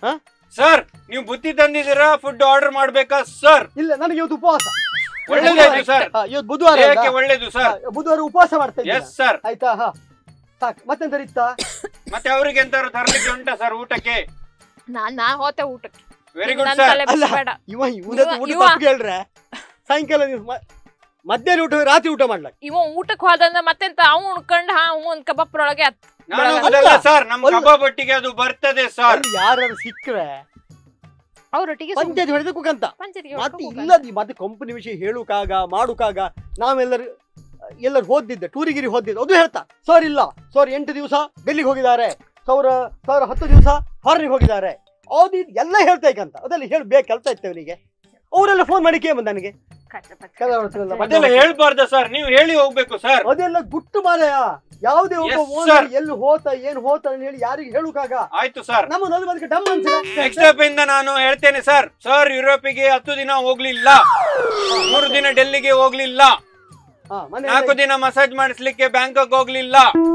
ಸರ್ ನೀವು ಬುತ್ತಿ ತಂದಿದ್ದೀರಾ ಫುಡ್ ಆರ್ಡರ್ ಮಾಡ್ಬೇಕಾ ಸರ್ ಇಲ್ಲ ನನಗೆ ಇವತ್ತು ಉಪವಾಸ ಒಳ್ಳೇದಾಯ್ತು ಸರ್ ಹಾ, ಇವತ್ತು ಬುಧವಾರ ದೇಹಕ್ಕೆ ಅಲ್ವಾ? ಒಳ್ಳೇದು ಸರ್ ಹಾ, ಬುಧವಾರ ಉಪವಾಸ ಮಾಡ್ತಾ ಇದ್ದೀನಿ ಎಸ್ ಸರ್ ಆಯ್ತಾ ಹಾ ಸಾಕು ಮತ್ತೆಂತ ಇತ್ತಾ ಮತ್ತೆ ಅವ್ರಿಗೆ ಎಂತಾರು ತರ್ಲಿಕ್ಕೆ ಉಂಟಾ ಸರ್ ಊಟಕ್ಕೆ ನಾನ್ ನಾ ಹೋತೆ ಊಟಕ್ಕೆ ವೆರಿ ಗುಡ್ ನನ್ ಸರ್ ತಲೆ ಅಲ್ಲ. ಬಿಸ್ಬೇಡ ಇವ ಇವನ ಇವ- ಊಟ ಇವ- ತಪ್ಪು ಹೇಳ್ರೆ ಸಾಯಂಕಾಲ ನೀವು ಮ- ಮಧ್ಯಾಹ್ನ ಊಟ ರಾತ್ರಿ ಊಟ ಮಾಡ್ಲಕ್ ಇವ ಊಟಕ್ಕೆ ಹೋದಂದ ಮತ್ತೆಂತ ಅವ್ ಉಣ್ಕೊಂಡ್ ಹಾ ಅವ್ ಒಂದ್ ಕಬಾಬ್ರೊಳಗೆ ಹತ್ ನಾನು ಅಲ್ಲ. ಹೋಗುದಲ್ಲ ಸರ್ ನಮ್ಮ ಅಲ್ಲ. ಕಬಾಬ್ ಒಟ್ಟಿಗೆ ಅದು ಬರ್ತದೆ ಸರ್ ಅಲ್ಲಿ ಯಾರು ಸಿಕ್ಕ್ರೆ ಅವ್ರೊಟ್ಟಿಗೆ ಪಂಚಾಯತ್ ಹೊಡೆದ ಕುಕಂತ ಪಂಚಾಯತ್ಗೆ ಮತ್ತೆ ಹೊಡ್ಕೊಂಡ್ ಇಲ್ಲ ಈ ಮತ್ತೆ ಕಂಪನಿ ವಿಷಯ ಹೇಳುಕಾಗ ಮಾಡುಕಾಗ ನಾವೆಲ್ಲರೂ ಎಲ್ಲರೂ ಹೋದಿದ್ದೆ ಟೂರಿಗಿರಿ ಹೋದಿದ್ದೆ ಅದು ಹೇಳ್ತಾ ಸರ್ ಇಲ್ಲ ಸರ್ ಎಂಟು ದಿವಸ ಡೆಲ್ಲಿಗೆ ಹೋಗಿದ್ದಾರೆ ಸೌರ ಸಾವಿರ ಹತ್ತು ದಿವಸ ಫಾರಿನಿಗೆ ಹೋಗಿದ್ದಾರೆ ಅದು ಇದು ಎಲ್ಲ ಹೇಳ್ತಾ ಇಕ್ಕಂತ ಅದೆಲ್ಲ ಹೇಳಿ ಬೇಕು ಕೆಲಸ ಇತ್ತು ಅವನಿಗೆ ಅವರೆಲ್ಲ ಫೋನ್ ಮಾಡಿ ಕೇಳಿ ನನಗೆ ಕಚ್ಚ ಪಚ್ಚ ಕೆಲ ಕಚ್ಚ ಹೊಡ್ತಿರಲ್ಲ, ಪಚ್ಚ. ಮತ್ತೆ ಅದೆಲ್ಲ ಹೇಳ್ಬಾರ್ದ ಸರ್ ನೀವು ಹೇಳಿ ಹೋಗ್ಬೇಕು ಸರ್ ಅದೆಲ್ಲ ಗುಟ್ಟು ಮಾರಾಯ ಯಾವುದೇ ಒಬ್ಬ Yes, ಓನರ್ sir. ಎಲ್ಲಿ ಹೋತ ಏನ್ ಹೋತ ಅಂತ ಹೇಳಿ ಯಾರಿಗೆ ಹೇಳುಕಾಗ ಆಯ್ತು ಸರ್ ನಮ್ಮ ನಲ್ಲು ಅದಕ್ಕೆ ಡಮ್ ನೆಕ್ಸ್ಟ್ ಅನ್ಸಿದೆ ಸ್ಟೆಪ್ ಇಂದ ನಾನು ಹೇಳ್ತೇನೆ ಸರ್ ಸರ್ ಯುರೋಪಿಗೆ ಹತ್ತು ದಿನ ಹೋಗ್ಲಿಲ್ಲ ಮೂರು ದಿನ ಡೆಲ್ಲಿಗೆ ಹೋಗ್ಲಿಲ್ಲ ಹಾ, ಮನೆ ನಾಲ್ಕು ದಿನ ಮಸಾಜ್ ಮಾಡಿಸ್ಲಿಕ್ಕೆ ಬ್ಯಾಂಕಾಕ್ ಹೋಗ್ಲಿಲ್ಲ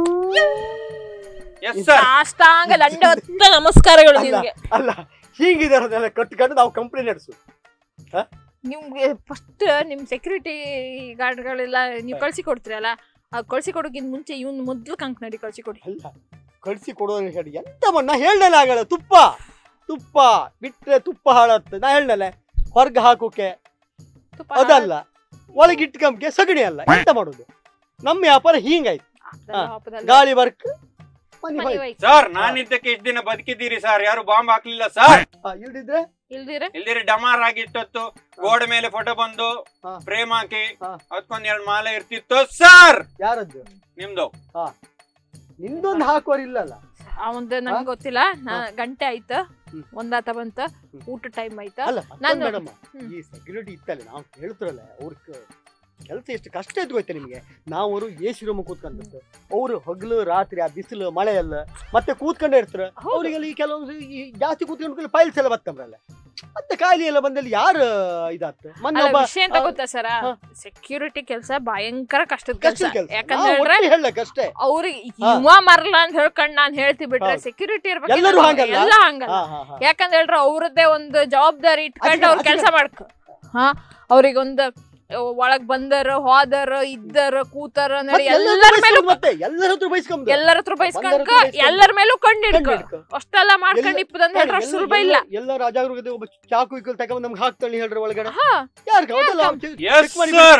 ಎಸ್ ಸರ್ ಸಾಷ್ಟಾಂಗ ದಂಡವತ್ತ ನಮಸ್ಕಾರಗಳು ಅಲ್ಲ. ನಿಮ್ಗೆ ಅಲ್ಲ ಹೀಗಿದಾರದೆಲ್ಲ ಕಟ್ಕೊಂಡು ನಾವು ಕಂಪ್ನಿ ನಡೆಸು ನಿಮ್ಗೆ ಫಸ್ಟ್ ನಿಮ್ ಸೆಕ್ಯೂರಿಟಿ ಗಾರ್ಡ್ಗಳೆಲ್ಲ ನೀವು ಕಳ್ಸಿ ಕೊಡ್ತೀರಲ್ಲ ಆ ಕಳ್ಸಿ ಕೊಡೋಕ್ಕಿಂತ ಮುಂಚೆ ಇವ್ನ ಮೊದ್ಲು ಕಂಕ್ ನಡಿ ಕಳ್ಸಿ ಕೊಡಿ ಅಲ್ಲ ಕಳಿಸಿ ಕೊಡೋದು ಹೇಳಿ ಎಂತ ಮಣ್ಣ ಹೇಳ್ನಲ್ಲ ಆಗಲ್ಲ ತುಪ್ಪ ತುಪ್ಪ ಬಿಟ್ರೆ ತುಪ್ಪ ಹಾಳತ್ತ ನಾ ಹೇಳ್ನಲ್ಲ ಹೊರ್ಗ ಹಾಕೋಕೆ ತುಪ್ಪ ಅದಲ್ಲ ಒಳಗಿಟ್ಕಂಬ್ಗೆ ಸಗಣಿ ಅಲ್ಲ ಎಂತ ಮಾಡೋದು ನಮ್ಮ ವ್ಯಾಪಾರ ಹಿಂಗಾಯ್ತು ಹಾಕ್ದಲ್ಲ, ಹಾಪದಲ್ಲ. ಗಾಳಿ ವರ್ಕ್ ಮನೆ ಮನೆ ಹೋಯ್ತು. ಹೋಯ್ತು. ಸರ್ ನಾನಿದ್ದಕ್ಕೆ ಇಷ್ಟು ದಿನ ಬದುಕಿದ್ದೀರಿ ಸರ್ ಯಾರು ಬಾಂಬ್ ಹಾಕ್ಲಿಲ್ಲ ಸರ್ ಹಾ, ಇಲ್ದಿದ್ರೆ ಇಲ್ದಿರೆ ಇಲ್ದಿರಿ ಡಮಾರ್ ಆಗಿಟ್ಟತ್ತು ಗೋಡೆ ಮೇಲೆ ಫೋಟೋ ಬಂದು ಹಾ. ಫ್ರೇಮ್ ಹಾಕಿ ಹಾ. ಅದಕ್ಕೊಂದ್ ಎರಡು ಮಾಲೆ ಇರ್ತಿತ್ತು ಸರ್ ಯಾರದ್ದು ನಿಮ್ದು ನಿಂದೊಂದು ಹಾಕುವರ್ ಇಲ್ಲಲ್ಲ ಅವಂದು ನಂಗೆ ಗೊತ್ತಿಲ್ಲ ನಾ ಗಂಟೆ ಆಯ್ತು ಹ್ಮ್. ಒಂದಾತ ಬಂತ ಹ್ಮ್. ಊಟ ಟೈಮ್ ಆಯ್ತಾ ಅಲ್ಲ ನಾನು- ಮೇಡಮ್ ಹ್ಮ್. ಈ ಸೆಕ್ಯೂರಿಟಿ ಇತ್ತಲ್ಲ ನಾವು ಹೇಳ್ತಿರಲ್ಲ ಅವ್ರ ಕೆಲಸ ಎಷ್ಟು ಕಷ್ಟ ಇತ್ತು ಗೊತ್ತಾ ನಿಮಗೆ ನಾವು ಅವರು ಎ ಸಿ ರೂಮ್ ಕೂತ್ಕೊಂಡದ್ದು ಅವರು ಹಗಲು ರಾತ್ರಿ ಆ ಬಿಸಿಲು ಮಳೆ ಎಲ್ಲ ಮತ್ತೆ ಕೂತ್ಕೊಂಡೇ ಇರ್ತಾರೆ ಹೌದು. ಅವರಿಗೆಲ್ಲ ಈ ಕೆಲವೊಂದು ಈ ಜಾಸ್ತಿ ಕೂತ್ಕೊಂಡು ಫೈಲ್ಸ್ ಎಲ್ಲ ಬರ್ತಂಬ್ರಲ್ಲ ಮತ್ತೆ ಕಾಯಿಲೆ ಎಲ್ಲ ಬಂದಲ್ಲಿ ಯಾರು ಇದಾಗ್ತದೆ ಮೊನ್ನೆ ಅಲ್ಲ ಒಬ್ಬ ವಿಷಯ ಅಂತ ಆ, ಗೊತ್ತಾ ಸರ ಹಾ. ಸೆಕ್ಯೂರಿಟಿ ಕೆಲಸ ಭಯಂಕರ ಕಷ್ಟದ ಕೆಲಸ ಕಷ್ಟದ ಕೆಲಸ ಯಾಕಂದ್ರೆ ಹೇಳಕ್ಕಷ್ಟೇ ಅವ್ರಿಗೆ ಹಾ. ಇವ ಮರಲ್ಲ ಅಂತ ಹೇಳ್ಕೊಂಡ್ ನಾನ್ ಹೇಳ್ತಿ ಬಿಟ್ರೆ ಹೌದು. ಸೆಕ್ಯೂರಿಟಿ ಇರ್ಬೇಕು ಎಲ್ಲರೂ ಹಾಗಲ್ಲ? ಎಲ್ಲ ಹಂಗಲ್ಲ ಹಾ ಹಾ ಹಾ ಯಾಕಂದ್ರೆ ಹೇಳ್ರ ಅವ್ರದ್ದೇ ಒಂದು ಜವಾಬ್ದಾರಿ ಇಟ್ಕೊಂಡು ಅದ್ಕೆ- ಅವ್ರ ಕೆಲಸ ಮಾಡ್ಕ ಹಾ ಅವ್ರಿಗೊಂದು ಒಳಗ್ ಬಂದರ ಹೋದರ ಇದ್ದರ ಕೂತರ ನಡಿ ಮತ್ತೆ ಎಲ್ಲರ ಎಲ್ಲರ ಮೇಲೂ ಬೈಸ್ಕೊಂಡ್ ಮತ್ತೆ ಎಲ್ಲರ ಹತ್ರ ಬೈಸ್ಕೊಂಡ್ ಎಲ್ಲರ ಹತ್ರ ಬೈಸ್ಕೊಂಡ್ಕ ಬಂದವ್ರ ಹತ್ರ ಬೈಸ್ಕೊಂಡ್ ಎಲ್ಲರ ಮೇಲೂ ಕಂಡು ಹಿಡ್ಕ ಹಿಡ್ಕ. ಅಷ್ಟೆಲ್ಲ ಮಾಡ್ಕೊಂಡ್ ಎಲ್ಲ- ಇಪ್ಪದಂತ ಹೇಳ್ರ ಎಲ್ಲ- ಸುಲಭ ಇಲ್ಲ ಎಲ್ಲ- ಎಲ್ಲ ರಾಜಾಗೃತಿ ಒಬ್ಬ ಚಾಕು ಇಕ್ಕಲ್ ತಗೊಂಡ್ ನಮ್ಗೆ ಹಾಕ್ತಾಳೆ ಹೇಳ್ರಿ ಒಳಗಡೆ ಹಾ ಯಾರ್ಗ ಹೌದಲ್ಲ ಯಾಕೆ? ಅವ್ನ್ ಚೆಕ್- ಎಸ್ ಚೆಕ್ ಮಾಡಿ ಸರ್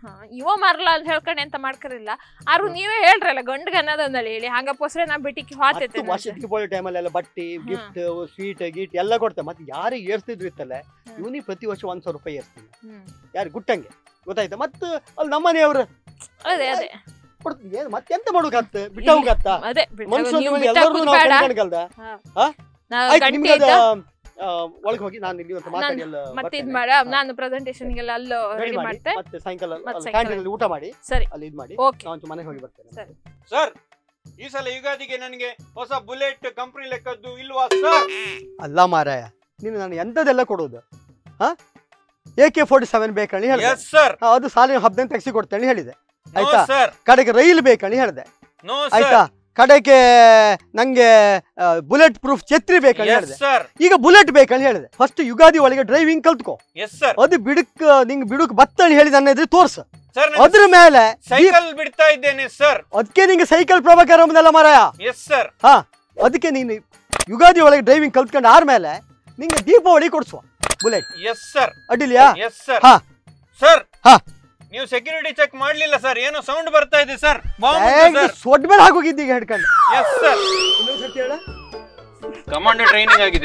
ಹಾ, ಇವ ಮಾರಲ್ಲ ಅಂತ ಹೇಳ್ಕೊಂಡು ಎಂತ ಮಾಡ್ಕರಿಲ್ಲ ಆರು ನೀವೇ ಹೇಳ್ರಲ್ಲ ಗಂಡ್ಗೆ ಅನ್ನೋದೊಂದಲ್ಲಿ ಹೇಳಿ ಹಂಗಪ್ಪೋಸ್ರೆ ನಾ ಬಿಟ್ಟಿಗೆ ಹಾತೈತೆ ಮತ್ತು ವರ್ಷ ದೀಪಾವಳಿ ಟೈಮಲ್ಲಿ ಎಲ್ಲ ಬಟ್ಟಿ ಗಿಫ್ಟ್ ಸ್ವೀಟ್ ಗೀಟ್ ಎಲ್ಲ ಕೊಡ್ತೇವೆ ಮತ್ತೆ ಯಾರಿಗೆ ಏರ್ಸ್ತಿದ್ರು ಇತ್ತಲ್ಲ ಹ್ಮ್. ಇವನಿಗೆ ಪ್ರತಿ ವರ್ಷ ಒಂದ್ ಸಾವಿರ ರೂಪಾಯಿ ಏರ್ಸ್ತೀನಿ ಹ್ಮ್. ಯಾರು ಗುಟ್ಟಂಗೆ ಗೊತ್ತಾಯ್ತಾ ಮತ್ತೆ ಅಲ್ಲಿ ನಮ್ಮನೆಯವ್ರು ಅದೇ ಅದೇ ಕೊಡ್ತೀನಿ ಏನು ಮತ್ತೆಂತ ಮಾಡೋಕಾಗ್ತ ಬಿಟ್ಟ ಹೋಗತ್ತ ಅದೇ ಬಿಟ್ಟು ಮನುಷ್ಯ ನೀವು ಮೇಲೆ ಬಿಟ್ಟಾಕ್ ಎಲ್ಲರೂ ನಾವು ಬೇಡ. ಕಣ್ಕಂಡ್ಗಲ್ದ ನಾವು ಆಯ್ತು ಗಂಟೆ ನಿಮ್ಗೆ ಇದ್ದ ಒಳಗೆ ಹೋಗಿ ನಾನು ಇಲ್ಲಿ ಒಂದು ಮಾತಾಡಿ ಎಲ್ಲ ಮತ್ತೆ ಇದ್ ಬರ್ತೇನೆ. ಮಾಡ ಹಾ. ನಾನು ಪ್ರೆಸೆಂಟೇಷನ್ಗೆಲ್ಲ ಅಲ್ಲೋ Ready ರೆಡಿ ಮಾಡಿ ಮಾಡ್ತೆ ಮತ್ತೆ ಸಾಯಂಕಾಲ ಮತ್ತೆ ಸಾಯಂಕಾಲ. ಕ್ಯಾಂಟೀನ್ ಅಲ್ಲಿ ಊಟ ಮಾಡಿ ಸರಿ ಅಲ್ಲಿ ಇದ್ ಮಾಡಿ ಓಕೆ ನಾನು ಮನೆಗೆ ಹೋಗಿ ಬರ್ತೇನೆ ಸರಿ. ಸರ್ ಈ ಸಲ ಯುಗಾದಿಗೆ ನನಗೆ ಹೊಸ ಬುಲೆಟ್ ಕಂಪನಿ ಲೆಕ್ಕದ್ದು ಇಲ್ವಾ ಸರ್ ಅಲ್ಲ ಮಾರಾಯ ನೀನು ನಾನು ಎಂತದೆಲ್ಲ ಕೊಡೋದು ಹಾ ಎ ಕೆ ಫೋರ್ಟಿ ಸೆವೆನ್ ಬೇಕಂತ ಹೇಳಿದೆ ಎಸ್ ಸರ್ ಹಾ, ಅದು ಸಾಲಿನ ಹಬ್ಬದಂತ ತೆಗ್ಸಿ ಕೊಡ್ತೇನೆ ಹೇಳಿದೆ ನೋ ಆಯ್ತಾ ಸರ್ ಕಡೆಗೆ ರೈಲ್ ಬೇಕಂತ ಹೇಳಿದೆ ನೋ ಆಯ್ತಾ ಸರ್ ಕಡೆಗೆ ನಂಗೆ ಬುಲೆಟ್ ಪ್ರೂಫ್ ಛತ್ರಿ ಬೇಕಂತ ಎಸ್ ಹೇಳಿದೆ ಸರ್ ಈಗ ಬುಲೆಟ್ ಬೇಕಂತ ಹೇಳಿದೆ ಫಸ್ಟ್ ಯುಗಾದಿ ಒಳಗೆ ಡ್ರೈವಿಂಗ್ ಕಲ್ತ್ಕೋ ಎಸ್ ಸರ್ ಅದು ಬಿಡುಕ್ ನಿಂಗೆ ಬಿಡುಕ್ ಬತ್ತಳಿ ಹೇಳಿದ ಅನ್ನೋದು ತೋರ್ಸ ಸರ್ ಅದ್ರ ಮೇಲೆ ಸೈಕಲ್ ಬಿಡ್ತಾ ಇದ್ದೇನೆ ಸರ್ ಅದಕ್ಕೆ ನಿಂಗೆ ಸೈಕಲ್ ಪ್ರಭಾಕರ ಎಂಬುದಲ್ಲ ಮಾರಾಯ ಎಸ್ ಸರ್ ಹಾ ಅದಕ್ಕೆ ನೀನು ಯುಗಾದಿ ಒಳಗೆ ಡ್ರೈವಿಂಗ್ ಕಲ್ತ್ಕೊಂಡು ಆದ್ಮೇಲೆ ನಿಂಗೆ ದೀಪಾವಳಿ ಕೊಡ್ಸುವ ಬುಲೆಟ್ ಎಸ್ ಸರ್ ಅಡ್ಡಿಲ್ಯಾ ಎಸ್ ಸರ್ ಹಾ. ಸರ್ ಹಾ. ನೀವು ಸೆಕ್ಯೂರಿಟಿ ಚೆಕ್ ಮಾಡ್ಲಿಲ್ಲ ಸರ್ ಏನೋ ಸೌಂಡ್ ಬರ್ತಾ ಇದೆ ಸರ್ ಬಾಂಬ್ ಸರ್ ಸೊಡ್ ಮೇಲೆ ಹಾಕೋಗಿದ್ದೀಗ ಹಿಡ್ಕೊಂಡು ಎಸ್ ಸರ್ ಇನ್ನೊಂದ್ಸತಿ ಹೇಳ ಕಮಾಂಡೋ ಟ್ರೈನಿಂಗ್ ಆಗಿದೆ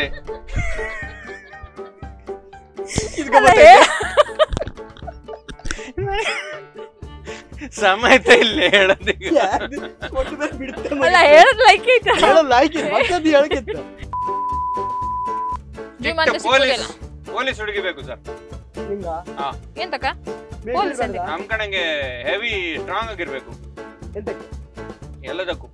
ಅಲ್ಲ, ಹೇ- ಸಮೇತ ಇಲ್ಲ ಹೇಳೋದೀಗ ಅಲ್ಲ ಹೇಳದ್ ಲೈಕ್ ಐತೆ ಹೇಳಲ್ಲ ಆಯ್ಕೆ ಮತ್ತದು ಹೇಳಕ್ಕಿತ್ತು ನೀವು ಮತ್ತೆ ಪೊಲೀಸ್ ಸಿಕ್ಕೋದಿಲ್ಲ ಪೊಲೀಸ್ ಹುಡುಗಿ ಬೇಕು ಸರ್ ಹಿಂಗ ಎಂತಕ ಮೇಲ್ ಪೊಲೀಸ್ ಬೇಡ? ನಮ್ ಕಡೆಗೆ ಹೆವಿ ಸ್ಟ್ರಾಂಗ್ ಆಗಿರ್ಬೇಕು ಎಂತಕ್ಕೆ? ಎಲ್ಲದಕ್ಕೂ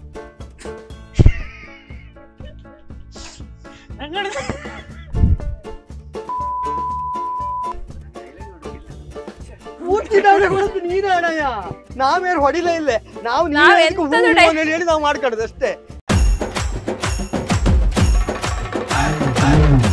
ಪೂರ್ತಿ ಡೈಲಾಗ್ ಹೊಡೆದು ನೀನೇ ಅಣ್ಣಯ್ಯ ನಾವೇನು ಹೊಡಿಲೇ ಇಲ್ಲ ನಾವು ನೀನೇ ನಾವ್ ಅದಕ್ಕೆ ಹೂ ಎಂತದು ಹೂ ಡೈ- ಅಂತ ಹೇಳಿ ನಾವು ಮಾಡ್ಕೊಳ್ಳೋದು ಅಷ್ಟೇ